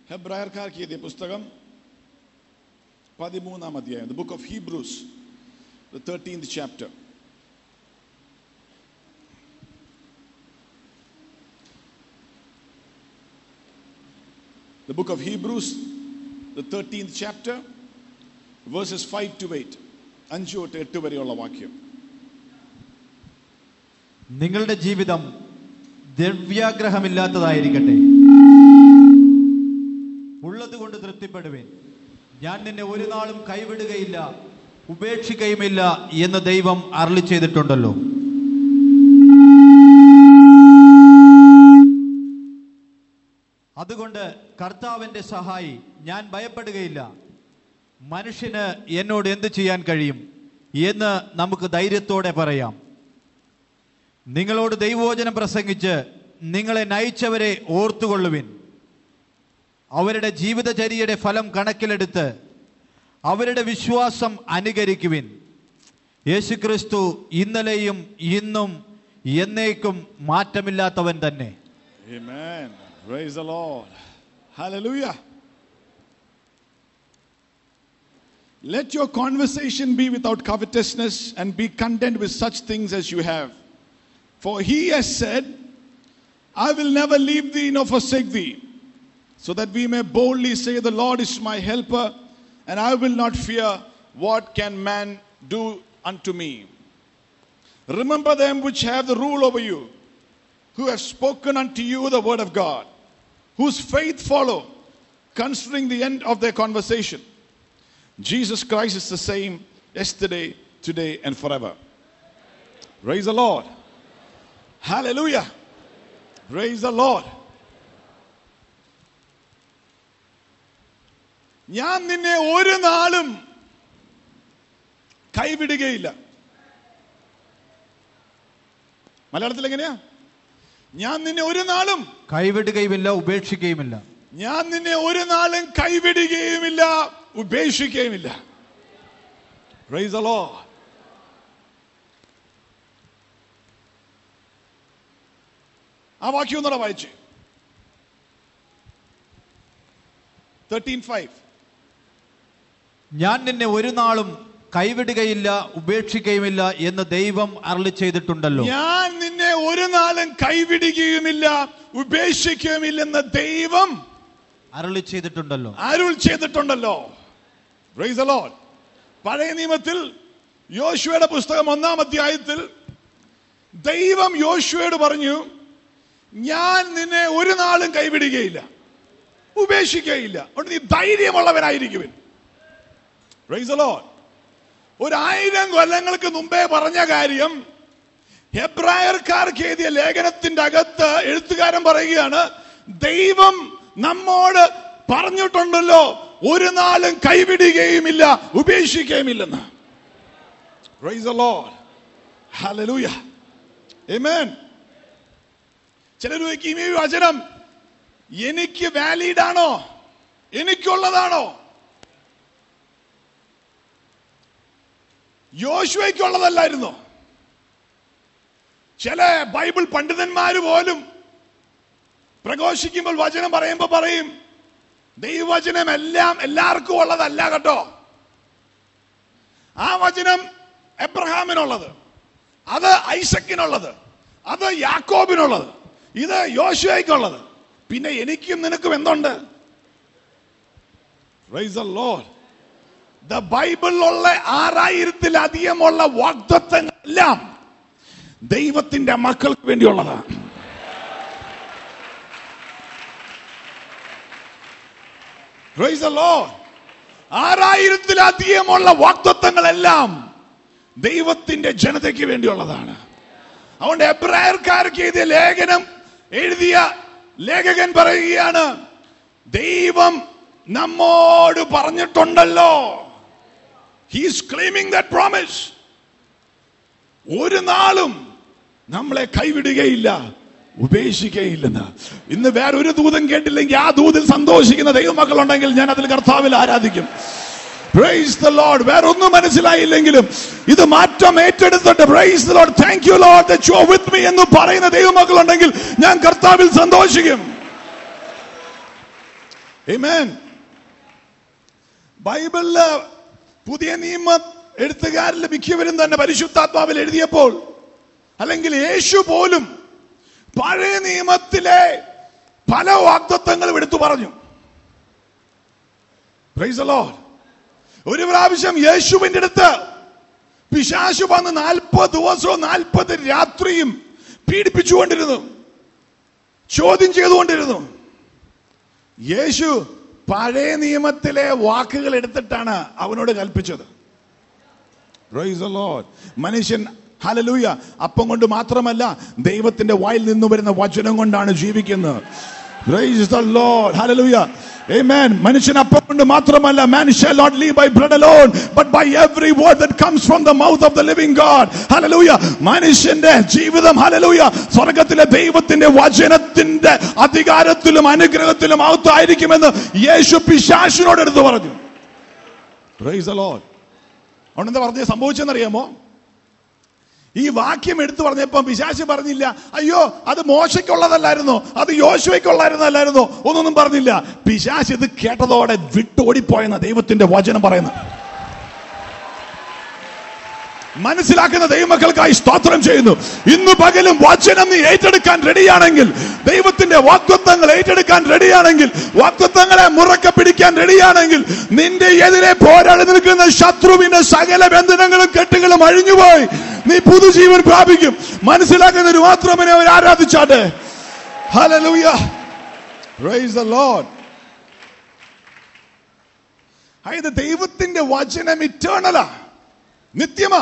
ഹെബ്രായർക്കാർക്ക് എഴുതിയ പുസ്തകം പതിമൂന്നാം അധ്യായം the book of Hebrews the thirteenth chapter The book of Hebrews, the 13th chapter, verses 5 to 8. അഞ്ചു തൊട്ട് എട്ട് വരെയുള്ള വാക്യം നിങ്ങളുടെ ജീവിതം ദ്രവ്യാഗ്രഹമില്ലാത്തതായിരിക്കട്ടെ ഉള്ളതുകൊണ്ട് തൃപ്തിപ്പെടുവേൻ ഞാൻ നിന്നെ ഒരു നാളും കൈവിടുകയില്ല ഉപേക്ഷിക്കുകയുമില്ല എന്ന് ദൈവം അരളി ചെയ്തിട്ടുണ്ടല്ലോ അതുകൊണ്ട് കർത്താവിന്റെ സഹായി ഞാൻ ഭയപ്പെടുകയില്ല മനുഷ്യന് എന്നോട് എന്ത് ചെയ്യാൻ കഴിയും എന്ന് നമുക്ക് ധൈര്യത്തോടെ പറയാം നിങ്ങളോട് ദൈവവചനം പ്രസംഗിച്ച് നിങ്ങളെ നയിച്ചവരെ ഓർത്തുകൊള്ളുവിൻ അവരുടെ ജീവിതചര്യയുടെ ഫലം കണക്കിലെടുത്ത് അവരുടെ വിശ്വാസം അനുകരിക്കുവിൻ യേശുക്രിസ്തു ഇന്നലെയും ഇന്നും എന്നേക്കും മാറ്റമില്ലാത്തവൻ തന്നെ Amen. Praise the Lord. Hallelujah. Let your conversation be without covetousness and be content with such things as you have. For he has said, I will never leave thee nor forsake thee, so that we may boldly say, The Lord is my helper, and I will not fear what can man do unto me. Remember them which have the rule over you who have spoken unto you the word of God, whose faith follow, considering the end of their conversation. Jesus Christ is the same yesterday, today, and forever. Praise the Lord. Hallelujah. Praise the Lord. ഞാൻ നിന്നെ ഒരു നാളും കൈവിടുകയില്ല മലയാളത്തിൽ എങ്ങനെയാ ഞാൻ നിന്നെ ഒരു നാളും കൈവിടുകയുമില്ല ഉപേക്ഷിക്കുകയുമില്ല ഞാൻ നിന്നെ ഒരു നാളും കൈവിടുകയുമില്ല ഉപേക്ഷിക്കുകയുമില്ല Praise the Lord. ആ വാക്യം ഒന്നുകൂടെ വായിച്ച് തേർട്ടീൻ ഫൈവ് ഞാൻ നിന്നെ ഒരു നാളും കൈവിടുകയില്ല ഉപേക്ഷിക്കുകയുമില്ല എന്ന് ദൈവം അരളി ചെയ്തിട്ടുണ്ടല്ലോ ഞാൻ നിന്നെ ഒരു നാളും കൈവിടുകയുമില്ല ഉപേക്ഷിക്കുകയുമില്ലെന്ന് ദൈവം അരളി ചെയ്തിട്ടുണ്ടല്ലോ അരുൾ ചെയ്തിട്ടുണ്ടല്ലോ Praise the Lord. പഴയ നിയമത്തിൽ യോശുവയുടെ പുസ്തകം ഒന്നാം അധ്യായത്തിൽ ദൈവം യോശുവയോട് പറഞ്ഞു ഞാൻ നിന്നെ ഒരു നാളും കൈവിടുകയില്ല ഉപേക്ഷിക്കുകയില്ല അതുകൊണ്ട് നീ ധൈര്യമുള്ളവനായിരിക്കുവിൻ Praise the Lord. ഒരു ആയിരം കൊല്ലങ്ങൾക്ക് മുമ്പേ പറഞ്ഞ കാര്യം ഹെബ്രായർക്കാർക്ക് എഴുതിയ ലേഖനത്തിന്റെ അകത്ത് എഴുത്തുകാരൻ പറയുകയാണ് ദൈവം നമ്മോട് പറഞ്ഞിട്ടുണ്ടല്ലോ ഒരു നാളും കൈവിടുകയുമില്ല ഉപേക്ഷിക്കുകയുമില്ലെന്ന് Praise the Lord. Hallelujah. Amen. ചിലർ ചോദിക്കും ഈ വചനം എനിക്ക് വാലിഡ് ആണോ എനിക്കുള്ളതാണോ യോശുവയ്ക്കുള്ളതല്ലായിരുന്നോ ചില ബൈബിൾ പണ്ഡിതന്മാർ പോലും പ്രഘോഷിക്കുമ്പോൾ വചനം പറയുമ്പോൾ പറയും ദൈവവചനം എല്ലാം എല്ലാവർക്കും ഉള്ളതല്ല കേട്ടോ ആ വചനം എബ്രഹാമിനുള്ളത് അത് ഐസക്കിനുള്ളത് അത് യാക്കോബിനുള്ളത് ഇത് യോശുവയ്ക്കുള്ളത് പിന്നെ എനിക്കും നിനക്കും എന്തുണ്ട് Praise the Lord. ദ ബൈബിളിലുള്ള ആറായിരത്തിലധികമുള്ള വാഗ്ദത്വങ്ങളെല്ലാം ദൈവത്തിന്റെ മക്കൾക്ക് വേണ്ടിയുള്ളതാണ് Praise the Lord. ആറായിരത്തിലധികമുള്ള വാഗ്ദത്വങ്ങളെല്ലാം ദൈവത്തിന്റെ ജനതയ്ക്ക് വേണ്ടിയുള്ളതാണ് അതുകൊണ്ട് എബ്രായർക്കാർക്ക് എഴുതിയ ലേഖനം എഴുതിയ ലേഖകൻ പറയുകയാണ് ദൈവം നമ്മോട് പറഞ്ഞിട്ടുണ്ടല്ലോ ഹീസ് ക്ലെയിമിംഗ് ദാറ്റ് പ്രോമിസ് ഒരു നാളും നമ്മളെ കൈവിടുകയില്ല ഉപേക്ഷിക്കുകയില്ലെന്ന് ഇന്ന് വേറെ ഒരു ദൂതം കേട്ടില്ലെങ്കിൽ ആ ദൂതിൽ സന്തോഷിക്കുന്ന ദൈവമക്കളുണ്ടെങ്കിൽ ഞാൻ അതിൽ കർത്താവിൽ ആരാധിക്കും പ്രൈസ് ദ ലോർഡ് വേറെ ഒന്നും മനസ്സിലായില്ലെങ്കിലും ഇത് മാറ്റം ഏറ്റെടുത്തിട്ട് praise the Lord thank you Lord that you are with me എന്ന് പറയുന്ന ദൈവമക്കളുണ്ടെങ്കിൽ ഞാൻ കർത്താവിൽ സന്തോഷിക്കും Amen. ബൈബിളില് പുതിയ നിയമ എഴുത്തുകാരിൽ മിക്കവരും തന്നെ പരിശുദ്ധാത്മാവിൽ എഴുതിയപ്പോൾ അല്ലെങ്കിൽ യേശു പോലും പഴയ നിയമത്തിലെ പല വാഗ്ദത്വങ്ങളും എടുത്തു പറഞ്ഞു Praise the Lord. ഒരു പ്രാവശ്യം യേശുവിന്റെ അടുത്ത് പിശാശു വന്ന് നാൽപ്പത് ദിവസവും നാൽപ്പത് രാത്രിയും പീഡിപ്പിച്ചുകൊണ്ടിരുന്നു ചോദ്യം ചെയ്തുകൊണ്ടിരുന്നു യേശു പഴയ നിയമത്തിലെ വാക്കുകൾ എടുത്തിട്ടാണ് അവനോട് കൽപ്പിച്ചത് Praise the Lord. മനുഷ്യൻ ഹലലൂയ അപ്പം കൊണ്ട് മാത്രമല്ല ദൈവത്തിന്റെ വായിൽ നിന്ന് വരുന്ന വചനം കൊണ്ടാണ് ജീവിക്കുന്നത് Praise the Lord. Hallelujah. Amen. മനുഷ്യൻ അപ്പം കൊണ്ട് മാത്രമല്ല man shall not live by bread alone but by every word that comes from the mouth of the living God. Hallelujah. മനുഷ്യന്റെ ജീവിതം ഹല്ലേലൂയ സ്വർഗത്തിലെ ദൈവത്തിന്റെ വചനത്തിന്റെ അധികാരത്തിലും അനുഗ്രഹത്തിലും അകത്തായിരിക്കുമെന്ന് യേശു പിശാശിനോട് എടുത്തു പറഞ്ഞു Praise the Lord. അതുകൊണ്ട് എന്താ പറഞ്ഞത് സംഭവിച്ചെന്നറിയാമോ ഈ വാക്യം എടുത്തു പറഞ്ഞപ്പോ പിശാശ് പറഞ്ഞില്ല അയ്യോ അത് മോശയ്ക്കുള്ളതല്ലായിരുന്നോ അത് യോശുവയ്ക്കുള്ളായിരുന്നല്ലായിരുന്നോ ഒന്നൊന്നും പറഞ്ഞില്ല പിശാശ് ഇത് കേട്ടതോടെ വിട്ടോടിപ്പോയെന്ന ദൈവത്തിന്റെ വചനം പറയുന്നത് മനസ്സിലാക്കുന്ന ദൈവമക്കൾക്കായി സ്തോത്രം ചെയ്യുന്നു ഇന്ന് പകലും വചനം നീ ഏറ്റെടുക്കാൻ റെഡിയാണെങ്കിൽ ദൈവത്തിന്റെ വാക്തത്വങ്ങൾ ഏറ്റെടുക്കാൻ റെഡിയാണെങ്കിൽ വാക്തത്വങ്ങളെ മുറക്കെ പിടിക്കാൻ റെഡിയാണെങ്കിൽ നിന്റെ എതിരെ പോരാടി നിൽക്കുന്ന ശത്രുവിന്റെ സകല ബന്ധനങ്ങളും കെട്ടുകളും അഴിഞ്ഞുപോയി നീ പുതുജീവൻ പ്രാപിക്കും മനസ്സിലാക്കുന്നവർ മാത്രമേ അവർ ആരാധിച്ചാട്ടെ ഹല്ലേലൂയ പ്രൈസ് ദ ലോർഡ് അതായത് ദൈവത്തിന്റെ വചനം ഇറ്റേണലാ നിത്യമാ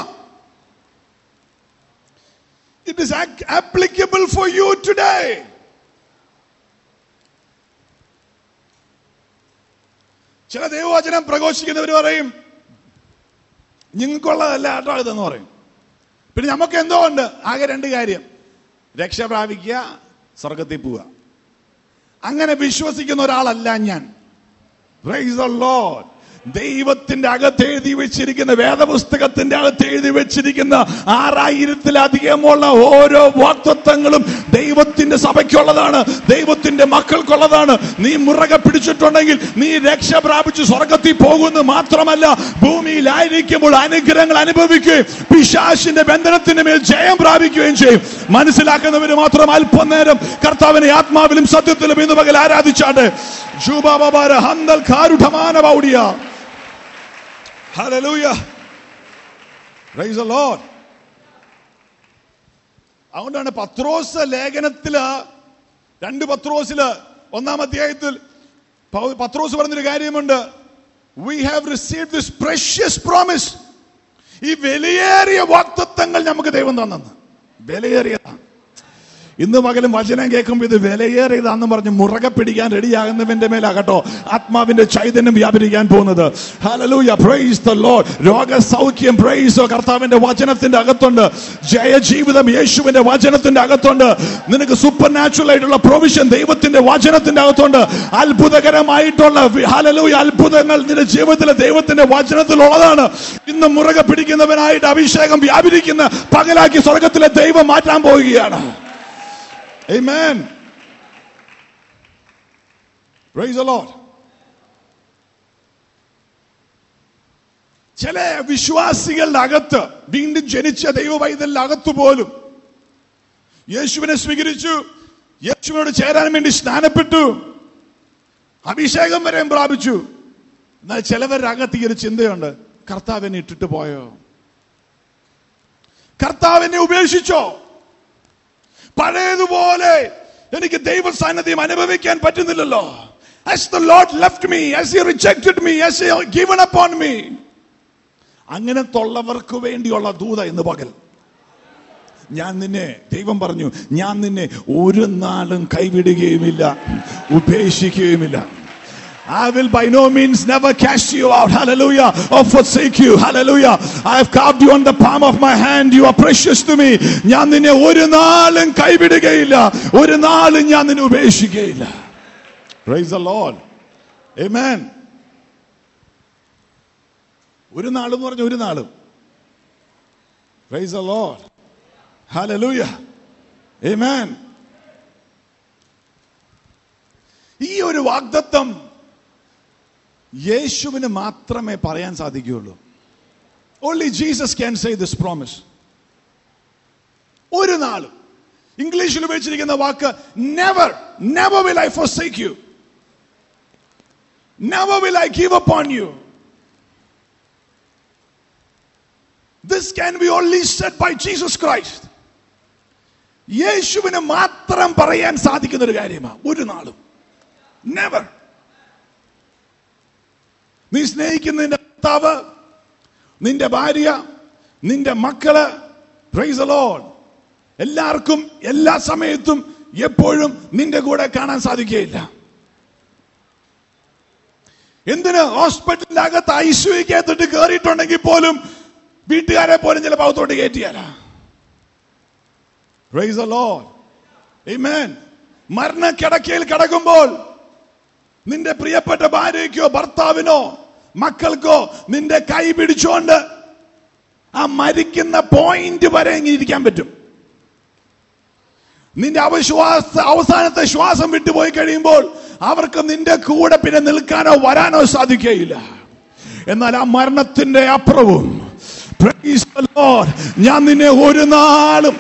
it is applicable for you today ചില ദൈവവചനം പ്രഘോഷിക്കുന്നവർ പറയും നിങ്ങൾക്കുള്ളതല്ല കേട്ടോ ഇതെന്ന് പറയും പിന്നെ നമുക്ക് എന്തോ ഉണ്ട് ആകെ രണ്ട് കാര്യം രക്ഷ പ്രാപിക്കുക സ്വർഗത്തിൽ പോവുക അങ്ങനെ വിശ്വസിക്കുന്ന ഒരാളല്ല ഞാൻ Praise the Lord. ദൈവത്തിന്റെ അകത്ത് എഴുതി വെച്ചിരിക്കുന്ന വേദപുസ്തകത്തിന്റെ അകത്ത് എഴുതി വെച്ചിരിക്കുന്ന ആറായിരത്തിലധികമുള്ള ഓരോ വാക്തത്വങ്ങളും ദൈവത്തിന്റെ സഭയ്ക്കുള്ളതാണ് ദൈവത്തിന്റെ മക്കൾക്കുള്ളതാണ് നീ മുറകെ പിടിച്ചിട്ടുണ്ടെങ്കിൽ നീ രക്ഷ പ്രാപിച്ച് സ്വർഗത്തിൽ പോകുന്നു മാത്രമല്ല ഭൂമിയിലായിരിക്കുമ്പോൾ അനുഗ്രഹങ്ങൾ അനുഭവിക്കുകയും പിശാശിന്റെ ബന്ധനത്തിന്റെ മേൽ ജയം പ്രാപിക്കുകയും ചെയ്യും മനസ്സിലാക്കുന്നവര് മാത്രം അല്പനേരം കർത്താവിനെ ആത്മാവിലും സത്യത്തിലും ഇന്ന് പകൽ ആരാധിച്ചാട്ടെ ജൂബാബാര ഹന്തൽ കാരുഠമാന പൗടിയ Hallelujah. Praise the Lord. അതുകൊണ്ടാണ് പത്രോസ് ലേഖനത്തില് രണ്ട് പത്രോസില് ഒന്നാം അധ്യായത്തിൽ പൗ- പത്രോസ് പറഞ്ഞൊരു കാര്യമുണ്ട് we have receive this precious promise ഈ വിലയേറിയ വാക്തത്വങ്ങൾ നമുക്ക് ദൈവം തന്നെന്ന് വിലയേറിയതാണ് ഇന്ന് പകലും വചനം കേൾക്കുമ്പോൾ ഇത് വിലയേറിയതാണെന്ന് പറഞ്ഞ് മുറകെ പിടിക്കാൻ റെഡിയാകുന്നവന്റെ മേലാകട്ടോ ആത്മാവിന്റെ ചൈതന്യം വ്യാപരിക്കാൻ പോകുന്നത് ഹല്ലേലൂയ പ്രൈസ് ദ ലോർഡ് രോഗസൗഖ്യം പ്രൈസ് കർത്താവിന്റെ വചനത്തിന്റെ അകത്തുണ്ട് ജയജീവിതം യേശുവിന്റെ വചനത്തിന്റെ അകത്തുണ്ട് നിനക്ക് സൂപ്പർ നാച്ചുറൽ ആയിട്ടുള്ള പ്രൊവിഷൻ ദൈവത്തിന്റെ വചനത്തിന്റെ അകത്തുണ്ട് അത്ഭുതകരമായിട്ടുള്ള ഹല്ലേലൂയ അത്ഭുതങ്ങൾ നിന്റെ ജീവിതത്തിലെ ദൈവത്തിന്റെ വചനത്തിലുള്ളതാണ് ഇന്ന് മുറകെ പിടിക്കുന്നവനായിട്ട് അഭിഷേകം വ്യാപരിക്കുന്ന പകലാക്കി സ്വർഗത്തിലെ ദൈവം മാറ്റാൻ പോവുകയാണ് Amen. Praise the Lord. ചില വിശ്വാസികളുടെ അകത്ത് വീണ്ടും ജനിച്ച ദൈവവൈതലിന്റെ അകത്ത് പോലും യേശുവിനെ സ്വീകരിച്ചു യേശുവിനോട് ചേരാൻ വേണ്ടി സ്നാനപ്പെട്ടു അഭിഷേകം വരെയും പ്രാപിച്ചു എന്നാൽ ചിലവരുടെ അകത്ത് ഈ ഒരു ചിന്തയുണ്ട് കർത്താവിനെ ഇട്ടിട്ട് പോയോ കർത്താവിനെ ഉപേക്ഷിച്ചോ പഴയതുപോലെ എനിക്ക് ദൈവ സാന്നിധ്യം അനുഭവിക്കാൻ പറ്റുന്നില്ലല്ലോ As the Lord left me, as He rejected me, as He given upon me. അങ്ങനത്തുള്ളവർക്ക് വേണ്ടിയുള്ള ദൂത ഇന്ന് പകൽ ഞാൻ നിന്നെ ദൈവം പറഞ്ഞു ഞാൻ നിന്നെ ഒരു നാളും കൈവിടുകയുമില്ല ഉപേക്ഷിക്കുകയുമില്ല I will by no means never cast you out. Hallelujah. Or forsake you. Hallelujah. I have carved you on the palm of my hand. You are precious to me. ഞാൻ നിന്നെ ഒരു നാളും കൈവിടുകയില്ല ഒരു നാളും ഞാൻ നിന്നെ ഉപേക്ഷിക്കുകയില്ല Praise the Lord. Amen. ഒരു നാളും എന്ന് പറഞ്ഞ ഒരു നാളും Praise the Lord. Hallelujah. Amen. ഈ ഒരു വാഗ്ദത്തം യേശുവിന് മാത്രമേ പറയാൻ സാധിക്കുകയുള്ളൂ only Jesus can say this promise ഒരു നാളും ഇംഗ്ലീഷിൽ ഉപയോഗിച്ചിരിക്കുന്ന വാക്ക് never never will I forsake you never will I give upon you this can be only said by Jesus Christ യേശുവിന് മാത്രം പറയാൻ സാധിക്കുന്ന ഒരു കാര്യമാണ് ഒരു നാളും നെവർ നീ സ്നേഹിക്കുന്ന നിന്റെ ഭർത്താവ് നിന്റെ ഭാര്യ നിന്റെ മക്കള് പ്രൈസ് ലോഡ് എല്ലാവർക്കും എല്ലാ സമയത്തും എപ്പോഴും നിന്റെ കൂടെ കാണാൻ സാധിക്കുകയില്ല എന്തിന് ഹോസ്പിറ്റലിന്റെ അകത്ത് ഐശ്വര്യക്കകത്തോട്ട് കയറിയിട്ടുണ്ടെങ്കിൽ പോലും വീട്ടുകാരെ പോലും ചില ഭാഗത്തോട്ട് കയറ്റിയാല Praise the Lord. Amen. മരണക്കിടക്കയിൽ കിടക്കുമ്പോൾ നിന്റെ പ്രിയപ്പെട്ട ഭാര്യയ്ക്കോ ഭർത്താവിനോ മക്കൾക്കോ നിന്റെ കൈ പിടിച്ചുകൊണ്ട് ആ മരിക്കുന്ന പോയിന്റ് വരെ ഇങ്ങനെ ഇരിക്കാൻ പറ്റും നിന്റെ അവിശ്വാസ അവസാനത്തെ ശ്വാസം വിട്ടുപോയി കഴിയുമ്പോൾ അവർക്ക് നിന്റെ കൂടെ പിന്നെ നിൽക്കാനോ വരാനോ സാധിക്കുകയില്ല എന്നാൽ ആ മരണത്തിന്റെ അപ്പുറവും Praise the Lord. ഞാൻ നിന്നെ ഒരു നാളും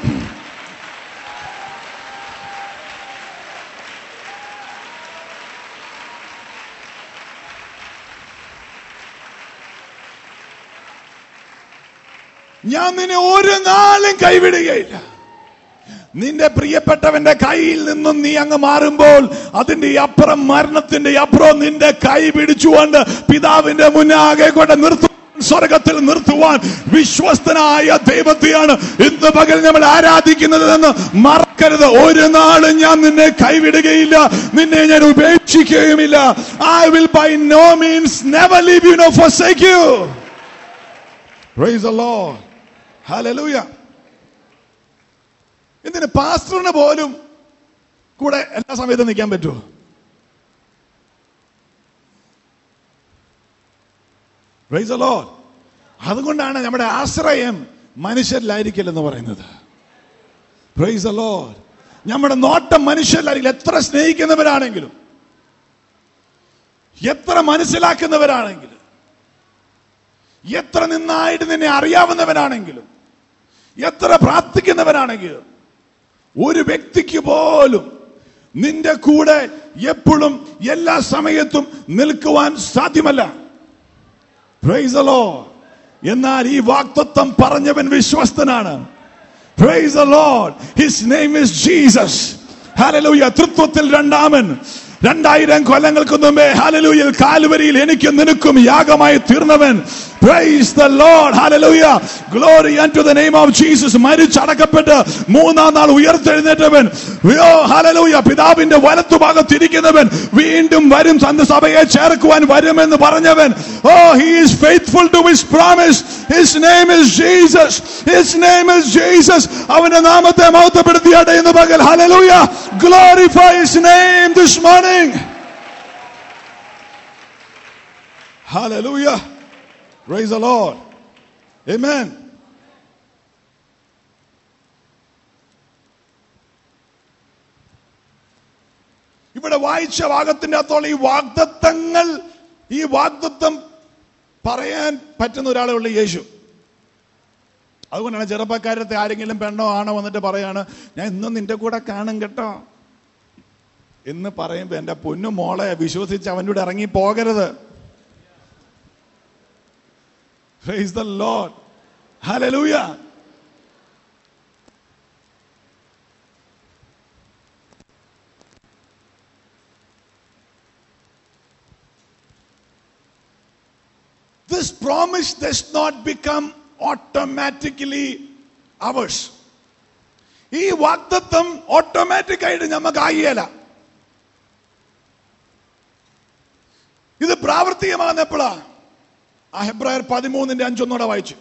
ഞാൻ നിന്നെ ഒരു നാളും കൈവിടുകയില്ല നിന്റെ പ്രിയപ്പെട്ടവന്റെ കയ്യിൽ നിന്നും നീ അങ്ങ് മാറുമ്പോൾ അതിന്റെ ഈ അപ്പുറം മരണത്തിന്റെ ഈ അപ്പുറം നിന്റെ കൈ പിടിച്ചുകൊണ്ട് പിതാവിന്റെ മുന്നാകെ കൊണ്ട് നിർത്തുവാൻ സ്വർഗത്തിൽ നിർത്തുവാൻ വിശ്വസ്തനായ ദൈവത്തെയാണ് ഇന്ന് പകൽ നമ്മൾ ആരാധിക്കുന്നത് എന്ന് മറക്കരുത് ഒരു നാളും ഞാൻ നിന്നെ കൈവിടുകയില്ല നിന്നെ ഞാൻ ഉപേക്ഷിക്കുകയുമില്ല I will by no means never leave you no forsake you Praise the Lord. Hallelujah. എന്തിന് പാസ്റ്ററിന് പോലും കൂടെ എല്ലാ സമയത്തും നിൽക്കാൻ പറ്റുമോ Praise the Lord. അതുകൊണ്ടാണ് നമ്മുടെ ആശ്രയം മനുഷ്യരിലായിരിക്കില്ലെന്ന് പറയുന്നത് Praise the Lord. നമ്മുടെ നോട്ടം മനുഷ്യരിലായിരിക്കില്ല എത്ര സ്നേഹിക്കുന്നവരാണെങ്കിലും എത്ര മനസ്സിലാക്കുന്നവരാണെങ്കിലും എത്ര നിന്നായിട്ട് നിന്നെ അറിയാവുന്നവനാണെങ്കിലും എത്ര പ്രാർത്ഥിക്കുന്നവനാണെങ്കിലും ഒരു വ്യക്തിക്ക് പോലും നിന്റെ കൂടെ എപ്പോഴും എല്ലാ സമയത്തും നിൽക്കുവാൻ സാധ്യമല്ല Praise the Lord. എന്നാൽ ഈ വാക്തത്വം പറഞ്ഞവൻ വിശ്വസ്തനാണ് Praise the Lord. His name is Jesus. Hallelujah. തൃത്വത്തിൽ രണ്ടാമൻ രണ്ടായിരം കൊല്ലങ്ങൾക്ക് മുമ്പേ ഹാലലൂയൽ കാലുവരിയിൽ എനിക്കും നിനക്കും യാഗമായി തീർന്നവൻ Praise the Lord. Hallelujah. Glory unto the name of Jesus. മരിച്ചടക്കപ്പെട്ട് മൂന്നാം നാൾ ഉയർത്തെഴുന്നേറ്റവൻ ഓ ഹല്ലേലൂയ പിതാവിന്റെ വലത്തുഭാഗത്തിരിക്കുന്നവൻ വീണ്ടും വരും തന്റെ സഭയെ ചേർക്കുവാൻ വരുമെന്ന് പറഞ്ഞവൻ oh he is faithful to his promise his name is Jesus his name is Jesus അവന്റെ നാമത്തെ മഹത്വപ്പെടുത്തിയാട്ടെ എന്ന് പകൽ hallelujah glorify his name this morning hallelujah Praise the Lord. Amen. ഇവിടെ വായിച്ച ഭാഗത്തിന്റെ അകത്തോളം ഈ വാഗ്ദത്തങ്ങൾ ഈ വാഗ്ദത്തം പറയാൻ പറ്റുന്ന ഒരാളേ ഉള്ളൂ യേശു അതുകൊണ്ടാണ് ചെറുപ്പക്കാരത്തെ ആരെങ്കിലും പെണ്ണോ ആണോ വന്നിട്ട് പറയാണ് ഞാൻ ഇന്നും നിന്റെ കൂടെ കാണും കേട്ടോ എന്ന് പറയുമ്പോ എന്റെ പൊന്നു മോളെ വിശ്വസിച്ച് അവൻ്റെ കൂടെ ഇറങ്ങി പോകരുത് Praise the Lord. Hallelujah. This promise does not become automatically ours. ഈ വാഗ്ദത്വം ഓട്ടോമാറ്റിക് ആയിട്ട് നമുക്ക് ആകിയല്ല ഇത് പ്രാവർത്തികമാകുന്ന എപ്പോഴാ ആ ഹെബ്രായർ പതിമൂന്നിന്റെ അഞ്ചൊന്നോടെ വായിച്ചു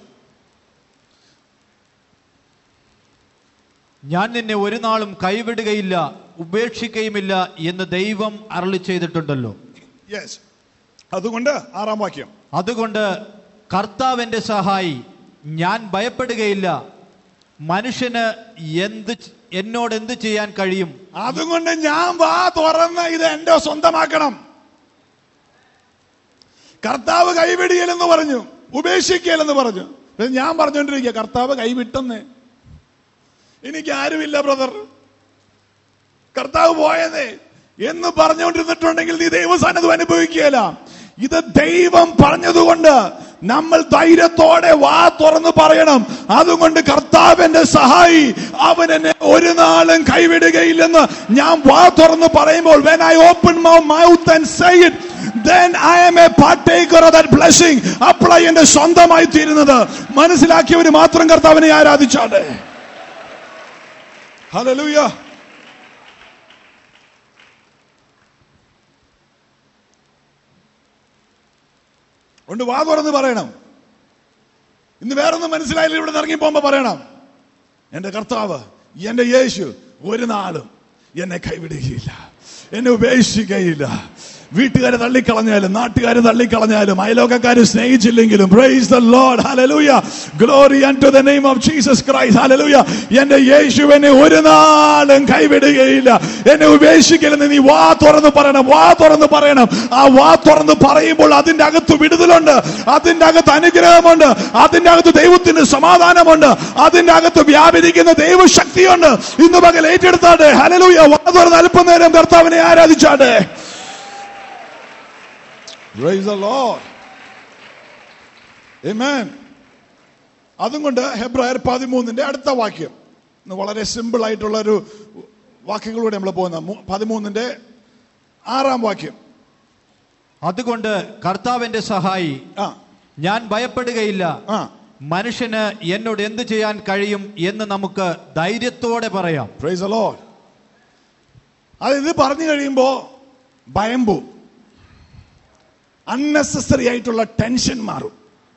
ഞാൻ നിന്നെ ഒരു നാളും കൈവിടുകയില്ല ഉപേക്ഷിക്കുകയുമില്ല എന്ന് ദൈവം അരളി ചെയ്തിട്ടുണ്ടല്ലോ യെസ് അതുകൊണ്ട് ആറാം വാക്യം അതുകൊണ്ട് കർത്താവിന്റെ സഹായി ഞാൻ ഭയപ്പെടുകയില്ല മനുഷ്യന് എന്ത് ചെ- എന്നോട് എന്ത് ചെയ്യാൻ കഴിയും അതുകൊണ്ട് ഞാൻ വാ തുറന്ന് ഇത് എന്റെ സ്വന്തമാക്കണം കർത്താവ് കൈവിടിയലെന്ന് പറഞ്ഞു ഉപേക്ഷിക്കലെന്ന് പറഞ്ഞു പക്ഷെ ഞാൻ പറഞ്ഞുകൊണ്ടിരിക്കുക കർത്താവ് കൈവിട്ടെന്ന് എനിക്ക് ആരുമില്ല ബ്രദർ കർത്താവ് പോയതേ എന്ന് പറഞ്ഞുകൊണ്ടിരുന്നിട്ടുണ്ടെങ്കിൽ നീ ദൈവസാന്നിധ്യം അനുഭവിക്കുകയില്ല ഇത് ദൈവം പറഞ്ഞതുകൊണ്ട് നമ്മൾ ധൈര്യത്തോടെ വാ തുറന്ന് പറയണം അതുകൊണ്ട് കർത്താവിന്റെ സഹായി അവൻ എന്നെ ഒരു നാളും കൈവിടുകയില്ലെന്ന് ഞാൻ വാ തുറന്ന് പറയുമ്പോൾ when I open my mouth and say it then I am a partaker of that blessing അപ്പോഴായി എന്റെ സ്വന്തമായി തീരുന്നത് മനസ്സിലാക്കിയവർ മാത്രം കർത്താവിനെ ആരാധിച്ചാട്ടെ ഹല്ലേലൂയ കൊണ്ട് വാ തുറന്ന് പറയണം ഇന്ന് വേറൊന്നും മനസ്സിലായില്ല ഇവിടെ ഇറങ്ങി പോകുമ്പോ പറയണം എന്റെ കർത്താവ് എന്റെ യേശു ഒരു നാളും എന്നെ കൈവിടുകയില്ല എന്നെ ഉപേക്ഷിക്കുകയില്ല വീട്ടുകാരെ തള്ളിക്കളഞ്ഞാലും നാട്ടുകാരെ തള്ളിക്കളഞ്ഞാലും അയലോക്കക്കാരെ സ്നേഹിച്ചില്ലെങ്കിലും praise the Lord hallelujah glory to the name of Jesus Christ hallelujah എന്റെ യേശു എന്നെ ഒരു നാളും കൈവിടുകയില്ല എന്നെ ഉപേക്ഷിക്കില്ലെന്ന് നീ വാ തുറന്ന് പറയണം വാ തുറന്ന് പറയണം ആ വാ തുറന്ന് പറയുമ്പോൾ അതിന്റെ അകത്ത് വിടുതലുണ്ട് അതിന്റെ അകത്ത് അനുഗ്രഹമുണ്ട് അതിന്റെ അകത്ത് ദൈവത്തിന്റെ സമാധാനമുണ്ട് അതിന്റെ അകത്ത് വ്യാപരിക്കുന്ന ദൈവശക്തിയുണ്ട് ഇന്ന് പകൽ ഏറ്റെടുത്താട്ടെ ഹല്ലേലൂയ വാ തുറന്ന് അല്പനേരം കർത്താവിനെ ആരാധിച്ചാട്ടെ Praise the Lord. Amen. അതും കൊണ്ട് ഹെബ്രായർ പതിമൂന്നിന്റെ അടുത്ത വാക്യം ഇന്ന് വളരെ സിമ്പിൾ ആയിട്ടുള്ള ഒരു വാക്യങ്ങളിലൂടെ നമ്മൾ പോകുന്ന മൂ- പതിമൂന്നിന്റെ ആറാം വാക്യം അതുകൊണ്ട് കർത്താവിന്റെ സഹായി ആ ഞാൻ ഭയപ്പെടുകയില്ല ആ മനുഷ്യന് എന്നോട് എന്ത് ചെയ്യാൻ കഴിയും എന്ന് നമുക്ക് ധൈര്യത്തോടെ പറയാം പ്രൈസ് the Lord. അത് ഇത് പറഞ്ഞു കഴിയുമ്പോ ഭയം പോവും അൺനെസസറി ആയിട്ടുള്ള ടെൻഷൻ മാറും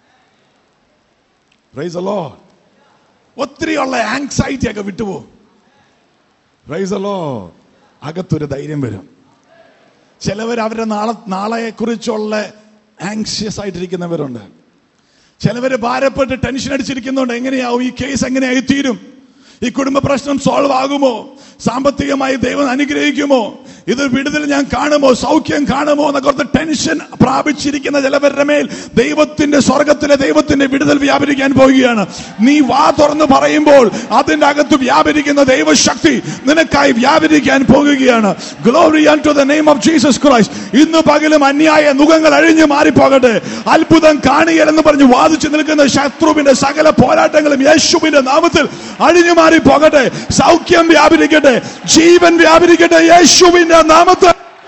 പ്രൈസ് the Lord. ഒത്തിരിയുള്ള ആങ്സൈറ്റി ഒക്കെ വിട്ടുപോകും പ്രൈസ് the Lord. അകത്തൊരു ധൈര്യം വരും ചിലവർ അവരുടെ നാളെ നാളെയെ കുറിച്ചുള്ള ആങ്ഷ്യസ് ആയിട്ടിരിക്കുന്നവരുണ്ട് ചിലവര് ഭാരപ്പെട്ട് ടെൻഷൻ അടിച്ചിരിക്കുന്നുണ്ട് എങ്ങനെയാവും ഈ കേസ് എങ്ങനെയായി തീരും ഈ കുടുംബ പ്രശ്നം സോൾവ് ആകുമോ സാമ്പത്തികമായി ദൈവം അനുഗ്രഹിക്കുമോ ഇത് വിടുതൽ ഞാൻ കാണുമോ സൗഖ്യം കാണുമോ എന്നൊക്കെ ഓർത്ത് ടെൻഷൻ പ്രാപിച്ചിരിക്കുന്ന ചിലവരുടെ മേൽ ദൈവത്തിന്റെ സ്വർഗത്തിലെ ദൈവത്തിന്റെ വിടുതൽ വ്യാപരിക്കാൻ പോവുകയാണ് നീ വാ തുറന്ന് പറയുമ്പോൾ അതിന്റെ അകത്ത് വ്യാപരിക്കുന്ന ദൈവശക്തി നിനക്കായി വ്യാപരിക്കാൻ പോകുകയാണ് glory to the name of Jesus Christ ഇന്ന് പകലും അന്യായ മുഖങ്ങൾ അഴിഞ്ഞു മാറിപ്പോകട്ടെ അത്ഭുതം കാണുകയെന്ന് എന്ന് പറഞ്ഞ് വാദിച്ചു നിൽക്കുന്ന ശത്രുവിന്റെ സകല പോരാട്ടങ്ങളും യേശുവിന്റെ നാമത്തിൽ അഴിഞ്ഞു മാറി പോകട്ടെ സൗഖ്യം വ്യാപരിക്കട്ടെ ജീവൻ വ്യാപരിക്കട്ടെ യേശുവിന്റെ നാമത്തിൽ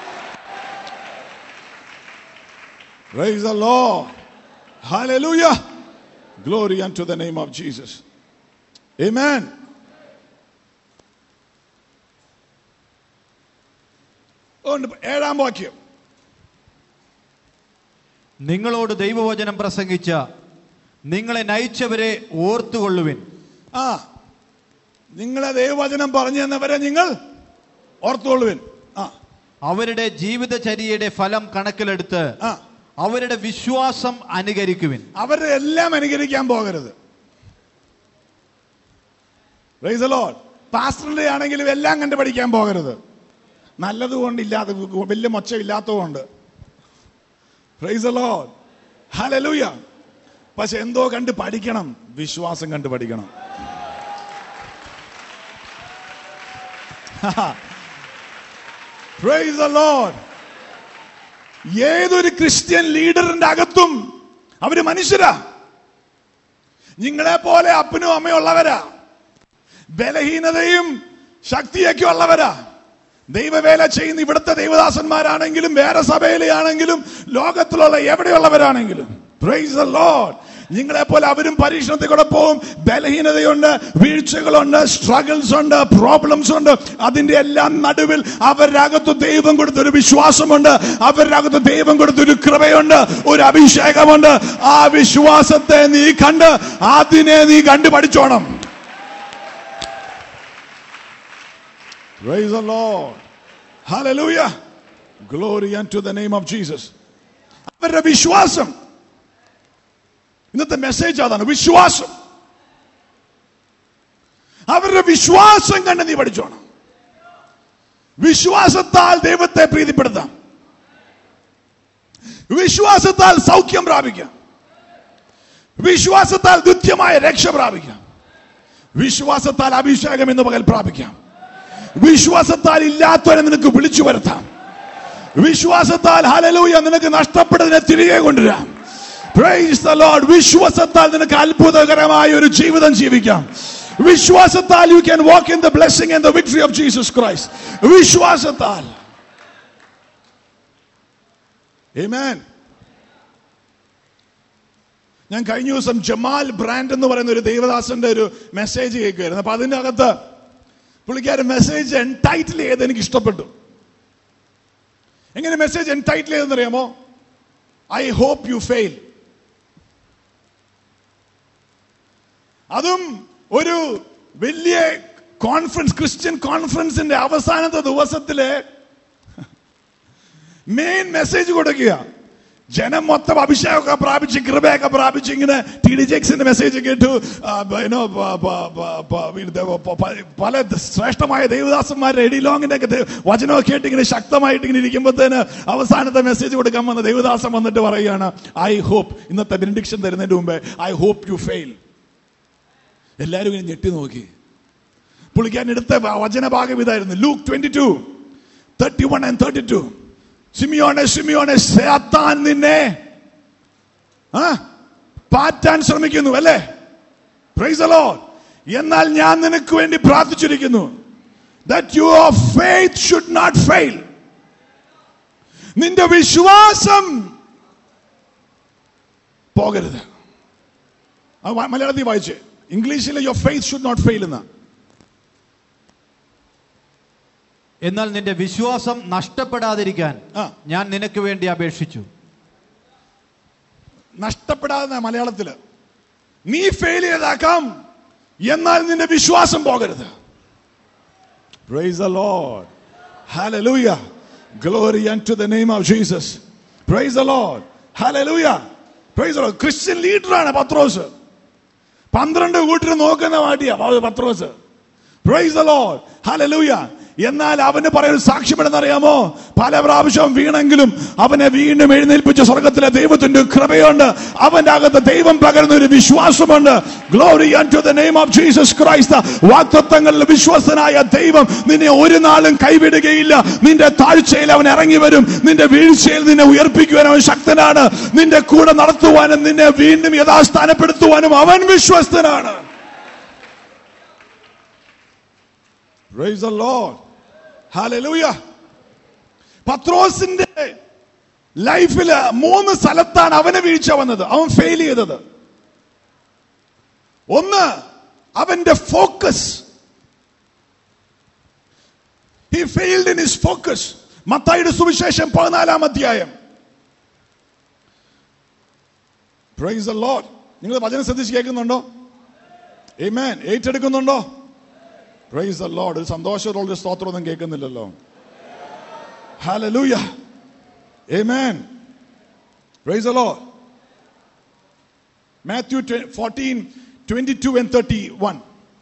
Praise the Lord. Hallelujah. Glory unto the name of Jesus. Amen. ഉണ്ട്. ഏഴാം വാക്യം നിങ്ങളോട് ദൈവവചനം പ്രസംഗിച്ച നിങ്ങളെ നയിച്ചവരെ ഓർത്തുകൊള്ളുവിൻ ആ നിങ്ങളെ ദൈവവചനം പറഞ്ഞു തന്നവരെ നിങ്ങൾ ഓർത്തുകൊള്ളുവിൻ ആ അവരുടെ ജീവിതചര്യയുടെ ഫലം കണക്കിലെടുത്ത് ആ അവരുടെ വിശ്വാസം അനുകരിക്കുവിൻ അവരുടെ എല്ലാം അനുകരിക്കാൻ പോകരുത് Praise the Lord. പാസ്റ്ററിന്റെ ആണെങ്കിലും എല്ലാം കണ്ട് പഠിക്കാൻ പോകരുത് നല്ലതുകൊണ്ട് ഇല്ലാതെ വലിയ മൊച്ചം ഇല്ലാത്തതുകൊണ്ട് പ്രൈസ് ലോഡ് ഹലലൂയ പക്ഷെ എന്തോ കണ്ട് പഠിക്കണം വിശ്വാസം കണ്ട് പഠിക്കണം പ്രൈസ് the Lord. ഏതൊരു ക്രിസ്ത്യൻ ലീഡറിന്റെ അകത്തും അവര് മനുഷ്യരാ നിങ്ങളെ പോലെ അപ്പനും അമ്മയും ഉള്ളവരാ ബലഹീനതയും ശക്തിയൊക്കെ ഉള്ളവരാ ദൈവവേല ചെയ്യുന്ന ഇവിടുത്തെ ദൈവദാസന്മാരാണെങ്കിലും വേറെ സഭയിലെ ആണെങ്കിലും ലോകത്തിലുള്ള എവിടെയുള്ളവരാണെങ്കിലും പ്രൈസ് ദ ലോർഡ് നിങ്ങളെ പോലെ അവരും പരീക്ഷണത്തിൽ കൂടെ പോകും ബലഹീനതയുണ്ട് വീഴ്ചകളുണ്ട് സ്ട്രഗിൾസ് ഉണ്ട് പ്രോബ്ലംസ് ഉണ്ട് അതിന്റെ എല്ലാം നടുവിൽ അവരുടെ അകത്ത് ദൈവം കൊടുത്തൊരു വിശ്വാസമുണ്ട് അവരുടെ അകത്ത് ദൈവം കൊടുത്തൊരു കൃപയുണ്ട് ഒരു അഭിഷേകമുണ്ട് ആ വിശ്വാസത്തെ നീ കണ്ട് അതിനെ നീ കണ്ടു പഠിച്ചോണം Praise the Lord. Hallelujah. Glory unto the name of Jesus. അവരുടെ വിശ്വാസം ഇന്നത്തെ മെസ്സേജ് അതാണ് വിശ്വാസം അവരുടെ വിശ്വാസം കണ്ട് നീ പഠിച്ചോണം വിശ്വാസത്താൽ ദൈവത്തെ പ്രീതിപ്പെടുത്താം വിശ്വാസത്താൽ സൗഖ്യം പ്രാപിക്കാം വിശ്വാസത്താൽ നിത്യമായ രക്ഷ പ്രാപിക്കാം വിശ്വാസത്താൽ അഭിഷേകം എന്ന് പകൽ പ്രാപിക്കാം വിശ്വാസത്താൽ ഇല്ലാത്തവരെ നിനക്ക് വിളിച്ചു വരുത്താം വിശ്വാസത്താൽ ഹലലൂയ നിനക്ക് നഷ്ടപ്പെട്ടതിനെ തിരികെ കൊണ്ടുവരാം Praise the Lord. വിശ്വാസത്താൽ നിനക്ക് അത്ഭുതകരമായ ഒരു ജീവിതം ജീവിക്കാം വിശ്വാസത്താൽ you can walk in the blessing and the victory of Jesus Christ വിശ്വാസത്താൽ Amen. ഞാൻ കഴിഞ്ഞ ദിവസം ജമാൽ ബ്രാൻഡ് എന്ന് പറയുന്ന ഒരു ദേവദാസന്റെ ഒരു മെസ്സേജ് കേൾക്കുമായിരുന്നു അപ്പൊ അതിന്റെ അകത്ത് പുള്ളിക്കാരൻ മെസ്സേജ് എൻടൈറ്റിൽ ചെയ്ത് എനിക്ക് ഇഷ്ടപ്പെട്ടു എങ്ങനെ മെസ്സേജ് എൻടൈറ്റിൽ ചെയ്തെന്ന് അറിയാമോ ഐ ഹോപ്പ് യു ഫെയിൽ അതും ഒരു വലിയ കോൺഫറൻസ് ക്രിസ്ത്യൻ കോൺഫറൻസിന്റെ അവസാനത്തെ ദിവസത്തിലെ മെയിൻ മെസ്സേജ് കൊടുക്കുക ജനം മൊത്തം അഭിഷേകമൊക്കെ പ്രാപിച്ച് കൃപയൊക്കെ പ്രാപിച്ച് ഇങ്ങനെ ടി ഡി ജെക്സിന്റെ മെസ്സേജ് കേട്ടു ആ, ബ- you know, പ- പ- പ- പ- ഇത് പ- പ- പല ശ്രേഷ്ഠമായ ദേവദാസന്മാരുടെ എഡിലോങ്ങിന്റെ ഒക്കെ ദേ- വചനമൊക്കെ കേട്ട് ഇങ്ങനെ ശക്തമായിട്ട് ഇങ്ങനെ ഇരിക്കുമ്പോഴത്തേന് അവസാനത്തെ മെസ്സേജ് കൊടുക്കാൻ വന്ന ദേവദാസൻ വന്നിട്ട് പറയുകയാണ് ഐ ഹോപ്പ് ഇന്നത്തെ ബെനഡിക്ഷൻ തരുന്നതിന് മുമ്പേ ഐ ഹോപ്പ് യു ഫെയിൽ എല്ലാവരും ഇങ്ങനെ ഞെട്ടി നോക്കി പുള്ളിക്കാരൻ എടുത്ത വ- വചനഭാഗം ഇതായിരുന്നു Luke twenty two thirty one and thirty two സിമിയോനെ സിമിയോനെ സാത്താൻ നിന്നെ ആ, പാറ്റാൻ ശ്രമിക്കുന്നു അല്ലേ Praise the Lord. എന്നാൽ ഞാൻ നിനക്ക് വേണ്ടി പ്രാർത്ഥിച്ചിരിക്കുന്നു that your faith should not fail നിന്റെ വിശ്വാസം പോകരുത് അത് മ- മലയാളത്തിൽ വായിച്ച് ഇംഗ്ലീഷിലെ your faith should not fail എന്ന എന്നാൽ നിന്റെ വിശ്വാസം നഷ്ടപ്പെടാതിരിക്കാൻ ആ. ഞാൻ നിനക്ക് വേണ്ടി അപേക്ഷിച്ചു നഷ്ടപ്പെടാതെ മലയാളത്തില് നീ ഫെയിൽ ചെയ്താക്കാം എന്നാൽ നിന്റെ വിശ്വാസം പോകരുത് Praise the Lord. Hallelujah. Glory unto the name of Jesus. Praise the Lord. Hallelujah. Praise the Lord. Christian ലീഡറാണ് പത്രോസ് പന്ത്രണ്ട് കൂട്ടർ നോക്കുന്ന മാട്ടിയാ പത്രോസ് പ്രൈസ് ദ ലോർഡ് ഹല്ലേലൂയ എന്നാൽ അവന് പറയുന്ന സാക്ഷ്യപ്പെടുന്നറിയാമോ പല പ്രാവശ്യം വീണെങ്കിലും അവനെ വീണ്ടും എഴുന്നേൽപ്പിച്ച സ്വർഗത്തിലെ ദൈവത്തിന്റെ കൃപയുണ്ട് അവന്റെ അകത്ത് ദൈവം പകരുന്ന ഒരു വിശ്വാസമുണ്ട് glory to the name of Jesus Christ വാക്തത്വങ്ങളിൽ വിശ്വസ്തനായ ദൈവം നിന്നെ ഒരു നാളും കൈവിടുകയില്ല നിന്റെ താഴ്ചയിൽ അവൻ ഇറങ്ങി വരും നിന്റെ വീഴ്ചയിൽ നിന്നെ ഉയർപ്പിക്കുവാൻ അവൻ ശക്തനാണ് നിന്റെ കൂടെ നടത്തുവാനും നിന്നെ വീണ്ടും യഥാസ്ഥാനപ്പെടുത്തുവാനും അവൻ വിശ്വസ്തനാണ് Praise the Lord. Hallelujah. പത്രോസിന്റെ ലൈഫില് മൂന്ന് സ്ഥലത്താണ് അവന് വീഴ്ച വന്നത് അവൻ ഫെയിൽ ചെയ്തത് ഒന്ന് അവന്റെ focus he failed in his focus മത്തായിയുടെ സുവിശേഷം പതിനാലാം അധ്യായം പ്രൈസ് ദ ലോർഡ് നിങ്ങൾ വചനം ശ്രദ്ധിച്ച് കേൾക്കുന്നുണ്ടോ Amen. ഏറ്റെടുക്കുന്നുണ്ടോ പ്രൈസ് ദ ലോർഡ് ഒരു സന്തോഷമുള്ള ഒരു സ്തോത്രമൊന്നും കേൾക്കുന്നില്ലല്ലോ hallelujah amen praise the Lord Matthew 14 22 and 31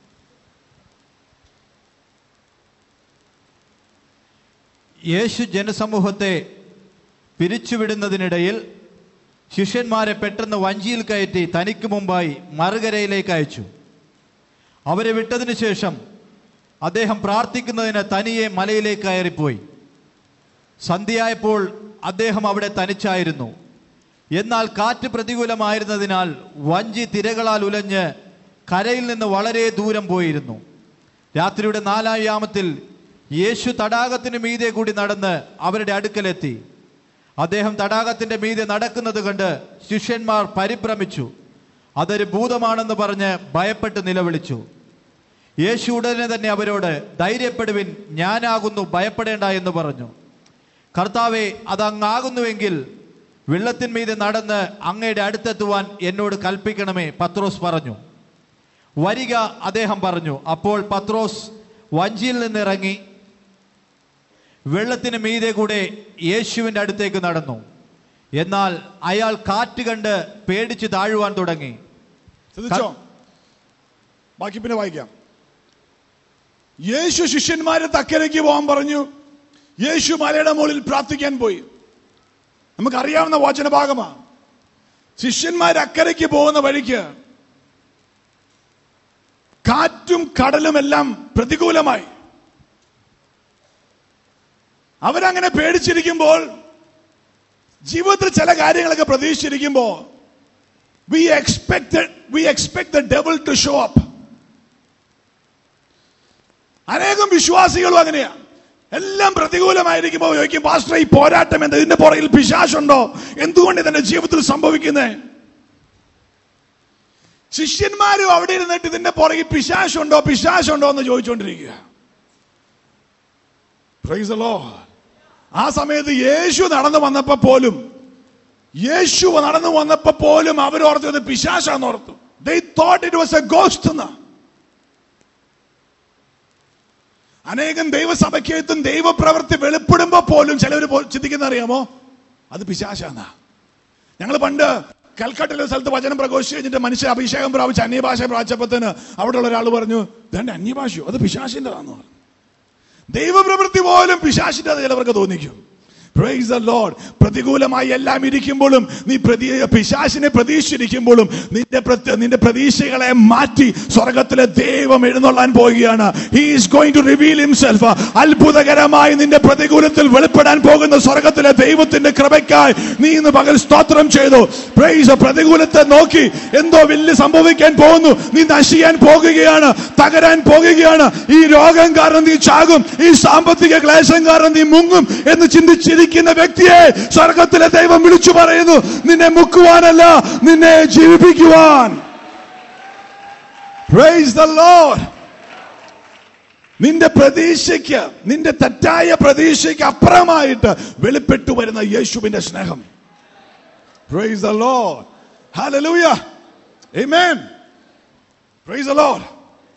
യേശു ജനസമൂഹത്തെ പിരിച്ചുവിടുന്നതിനിടയിൽ ശിഷ്യന്മാരെ പെട്ടെന്ന് വഞ്ചിയിൽ കയറ്റി തനിക്ക് മുമ്പായി മറുകരയിലേക്ക് അയച്ചു അവരെ വിട്ടതിന് ശേഷം അദ്ദേഹം പ്രാർത്ഥിക്കുന്നതിന് തനിയെ മലയിലേക്ക് കയറിപ്പോയി സന്ധ്യയായപ്പോൾ അദ്ദേഹം അവിടെ തനിച്ചായിരുന്നു എന്നാൽ കാറ്റ് പ്രതികൂലമായിരുന്നതിനാൽ വഞ്ചി തിരകളാൽ ഉലഞ്ഞ് കരയിൽ നിന്ന് വളരെ ദൂരം പോയിരുന്നു രാത്രിയുടെ നാലാം യാമത്തിൽ യേശു തടാകത്തിന് മീതെ കൂടി നടന്ന് അവരുടെ അടുക്കലെത്തി അദ്ദേഹം തടാകത്തിന്റെ മീതെ നടക്കുന്നത് കണ്ട് ശിഷ്യന്മാർ പരിഭ്രമിച്ചു അതൊരു ഭൂതമാണെന്ന് പറഞ്ഞ് ഭയപ്പെട്ട് നിലവിളിച്ചു യേശു ഉടനെ തന്നെ അവരോട് ധൈര്യപ്പെടുവിൻ ഞാനാകുന്നു ഭയപ്പെടേണ്ട എന്ന് പറഞ്ഞു കർത്താവെ അത് അങ്ങാകുന്നുവെങ്കിൽ വെള്ളത്തിന്മീതെ നടന്ന് അങ്ങയുടെ അടുത്തെത്തുവാൻ എന്നോട് കൽപ്പിക്കണമേ പത്രോസ് പറഞ്ഞു വരിക അദ്ദേഹം പറഞ്ഞു അപ്പോൾ പത്രോസ് വഞ്ചിയിൽ നിന്നിറങ്ങി വെള്ളത്തിന് മീതെ കൂടെ യേശുവിൻ്റെ അടുത്തേക്ക് നടന്നു എന്നാൽ അയാൾ കാറ്റ് കണ്ട് പേടിച്ച് താഴുവാൻ തുടങ്ങി ശ്രദ്ധിച്ചോ ബാക്കി പിന്നെ വായിക്കാം യേശു ശിഷ്യന്മാരെ തക്കരയ്ക്ക് പോകാൻ പറഞ്ഞു യേശു മലയുടെ മുകളിൽ പ്രാർത്ഥിക്കാൻ പോയി നമുക്കറിയാവുന്ന വചനഭാഗമാണ് ശിഷ്യന്മാർ അക്കരയ്ക്ക് പോകുന്ന വഴിക്ക് കാറ്റും കടലും എല്ലാം പ്രതികൂലമായി അവരങ്ങനെ പേടിച്ചിരിക്കുമ്പോൾ ജീവിതത്തിൽ ചില കാര്യങ്ങളൊക്കെ പ്രതീക്ഷിച്ചിരിക്കുമ്പോൾ we expect we expect the devil to show up അനേകം വിശ്വാസികളും അങ്ങനെയാ എല്ലാം പ്രതികൂലമായിരിക്കുമ്പോൾ ചോദിക്കും പാസ്റ്റർ ഈ പോരാട്ടം എന്താ ഇതിന്റെ പുറകിൽ പിശാശുണ്ടോ എന്തുകൊണ്ട് ഇതെന്റെ ജീവിതത്തിൽ സംഭവിക്കുന്നേ ശിഷ്യന്മാരും അവിടെ ഇരുന്നിട്ട് ഇതിന്റെ പുറകിൽ പിശാശുണ്ടോ പിശാശുണ്ടോ എന്ന് ചോദിച്ചുകൊണ്ടിരിക്കുക Praise the Lord. ആ സമയത്ത് യേശു നടന്നു വന്നപ്പോ പോലും യേശു നടന്നു വന്നപ്പോ പോലും അവർ ഓർത്തത് പിശാശാന്ന് ഓർത്തു they thought it was a ghost എന്നാ അനേകം ദൈവസഭയ്ക്കകത്തും ദൈവപ്രവൃത്തി വെളിപ്പെടുമ്പോ പോലും ചിലവർ ചിന്തിക്കുന്ന അറിയാമോ അത് പിശാശാന്നാ ഞങ്ങൾ പണ്ട് കൽക്കട്ടയിലെ സ്ഥലത്ത് വചനം പ്രഘോഷിച്ച് കഴിഞ്ഞിട്ട് മനുഷ്യ അഭിഷേകം പ്രാപിച്ച് അന്യഭാഷ പ്രാപിച്ചപ്പത്തിന് അവിടെയുള്ള ഒരാൾ പറഞ്ഞു ഇതെന്റെ അന്യഭാഷയോ അത് പിശാശിന്റെ പറഞ്ഞു ദൈവപ്രവൃത്തി പോലും പിശാശിന്റെ ചിലവർക്ക് തോന്നിക്കും Praise the Lord. പ്രതികൂലമായി എല്ലാം ഇരിക്കുമ്പോഴും നീ പ്രതി പിശാശിനെ പ്രതീക്ഷിച്ചിരിക്കുമ്പോഴും നിന്റെ പ്രത്യ- നിന്റെ പ്രതീക്ഷകളെ മാറ്റി സ്വർഗത്തിലെ ദൈവം എഴുന്നള്ളാൻ പോവുകയാണ് he is going to reveal himself അത്ഭുതകരമായി നിന്റെ പ്രതികൂലത്തിൽ വെളിപ്പെടാൻ പോകുന്ന സ്വർഗത്തിലെ ദൈവത്തിന്റെ കൃപയ്ക്കായി നീ ഇന്ന് പകൽ സ്തോത്രം ചെയ്തു പ്രൈസ് പ്രതികൂലത്തെ നോക്കി എന്തോ വലിയ സംഭവിക്കാൻ പോകുന്നു നീ നശിക്കാൻ പോകുകയാണ് തകരാൻ പോകുകയാണ് ഈ രോഗം കാരണം നീ ചാകും ഈ സാമ്പത്തിക ക്ലേശം കാരണം നീ മുങ്ങും എന്ന് ചിന്തിച്ചിരിക്കുന്ന വ്യക്തിയെ സ്വർഗത്തിലെ ദൈവം വിളിച്ചു പറയുന്നു നിന്നെ മുക്കുവാനല്ല നിന്നെ ജീവിപ്പിക്കുവാൻ Praise the Lord. നിന്റെ പ്രതീക്ഷയ്ക്ക് നിന്റെ തെറ്റായ പ്രതീക്ഷയ്ക്ക് അപ്പുറമായിട്ട് വെളിപ്പെട്ടു വരുന്ന യേശുവിന്റെ സ്നേഹം Praise the Lord. Hallelujah. Amen. Praise the Lord.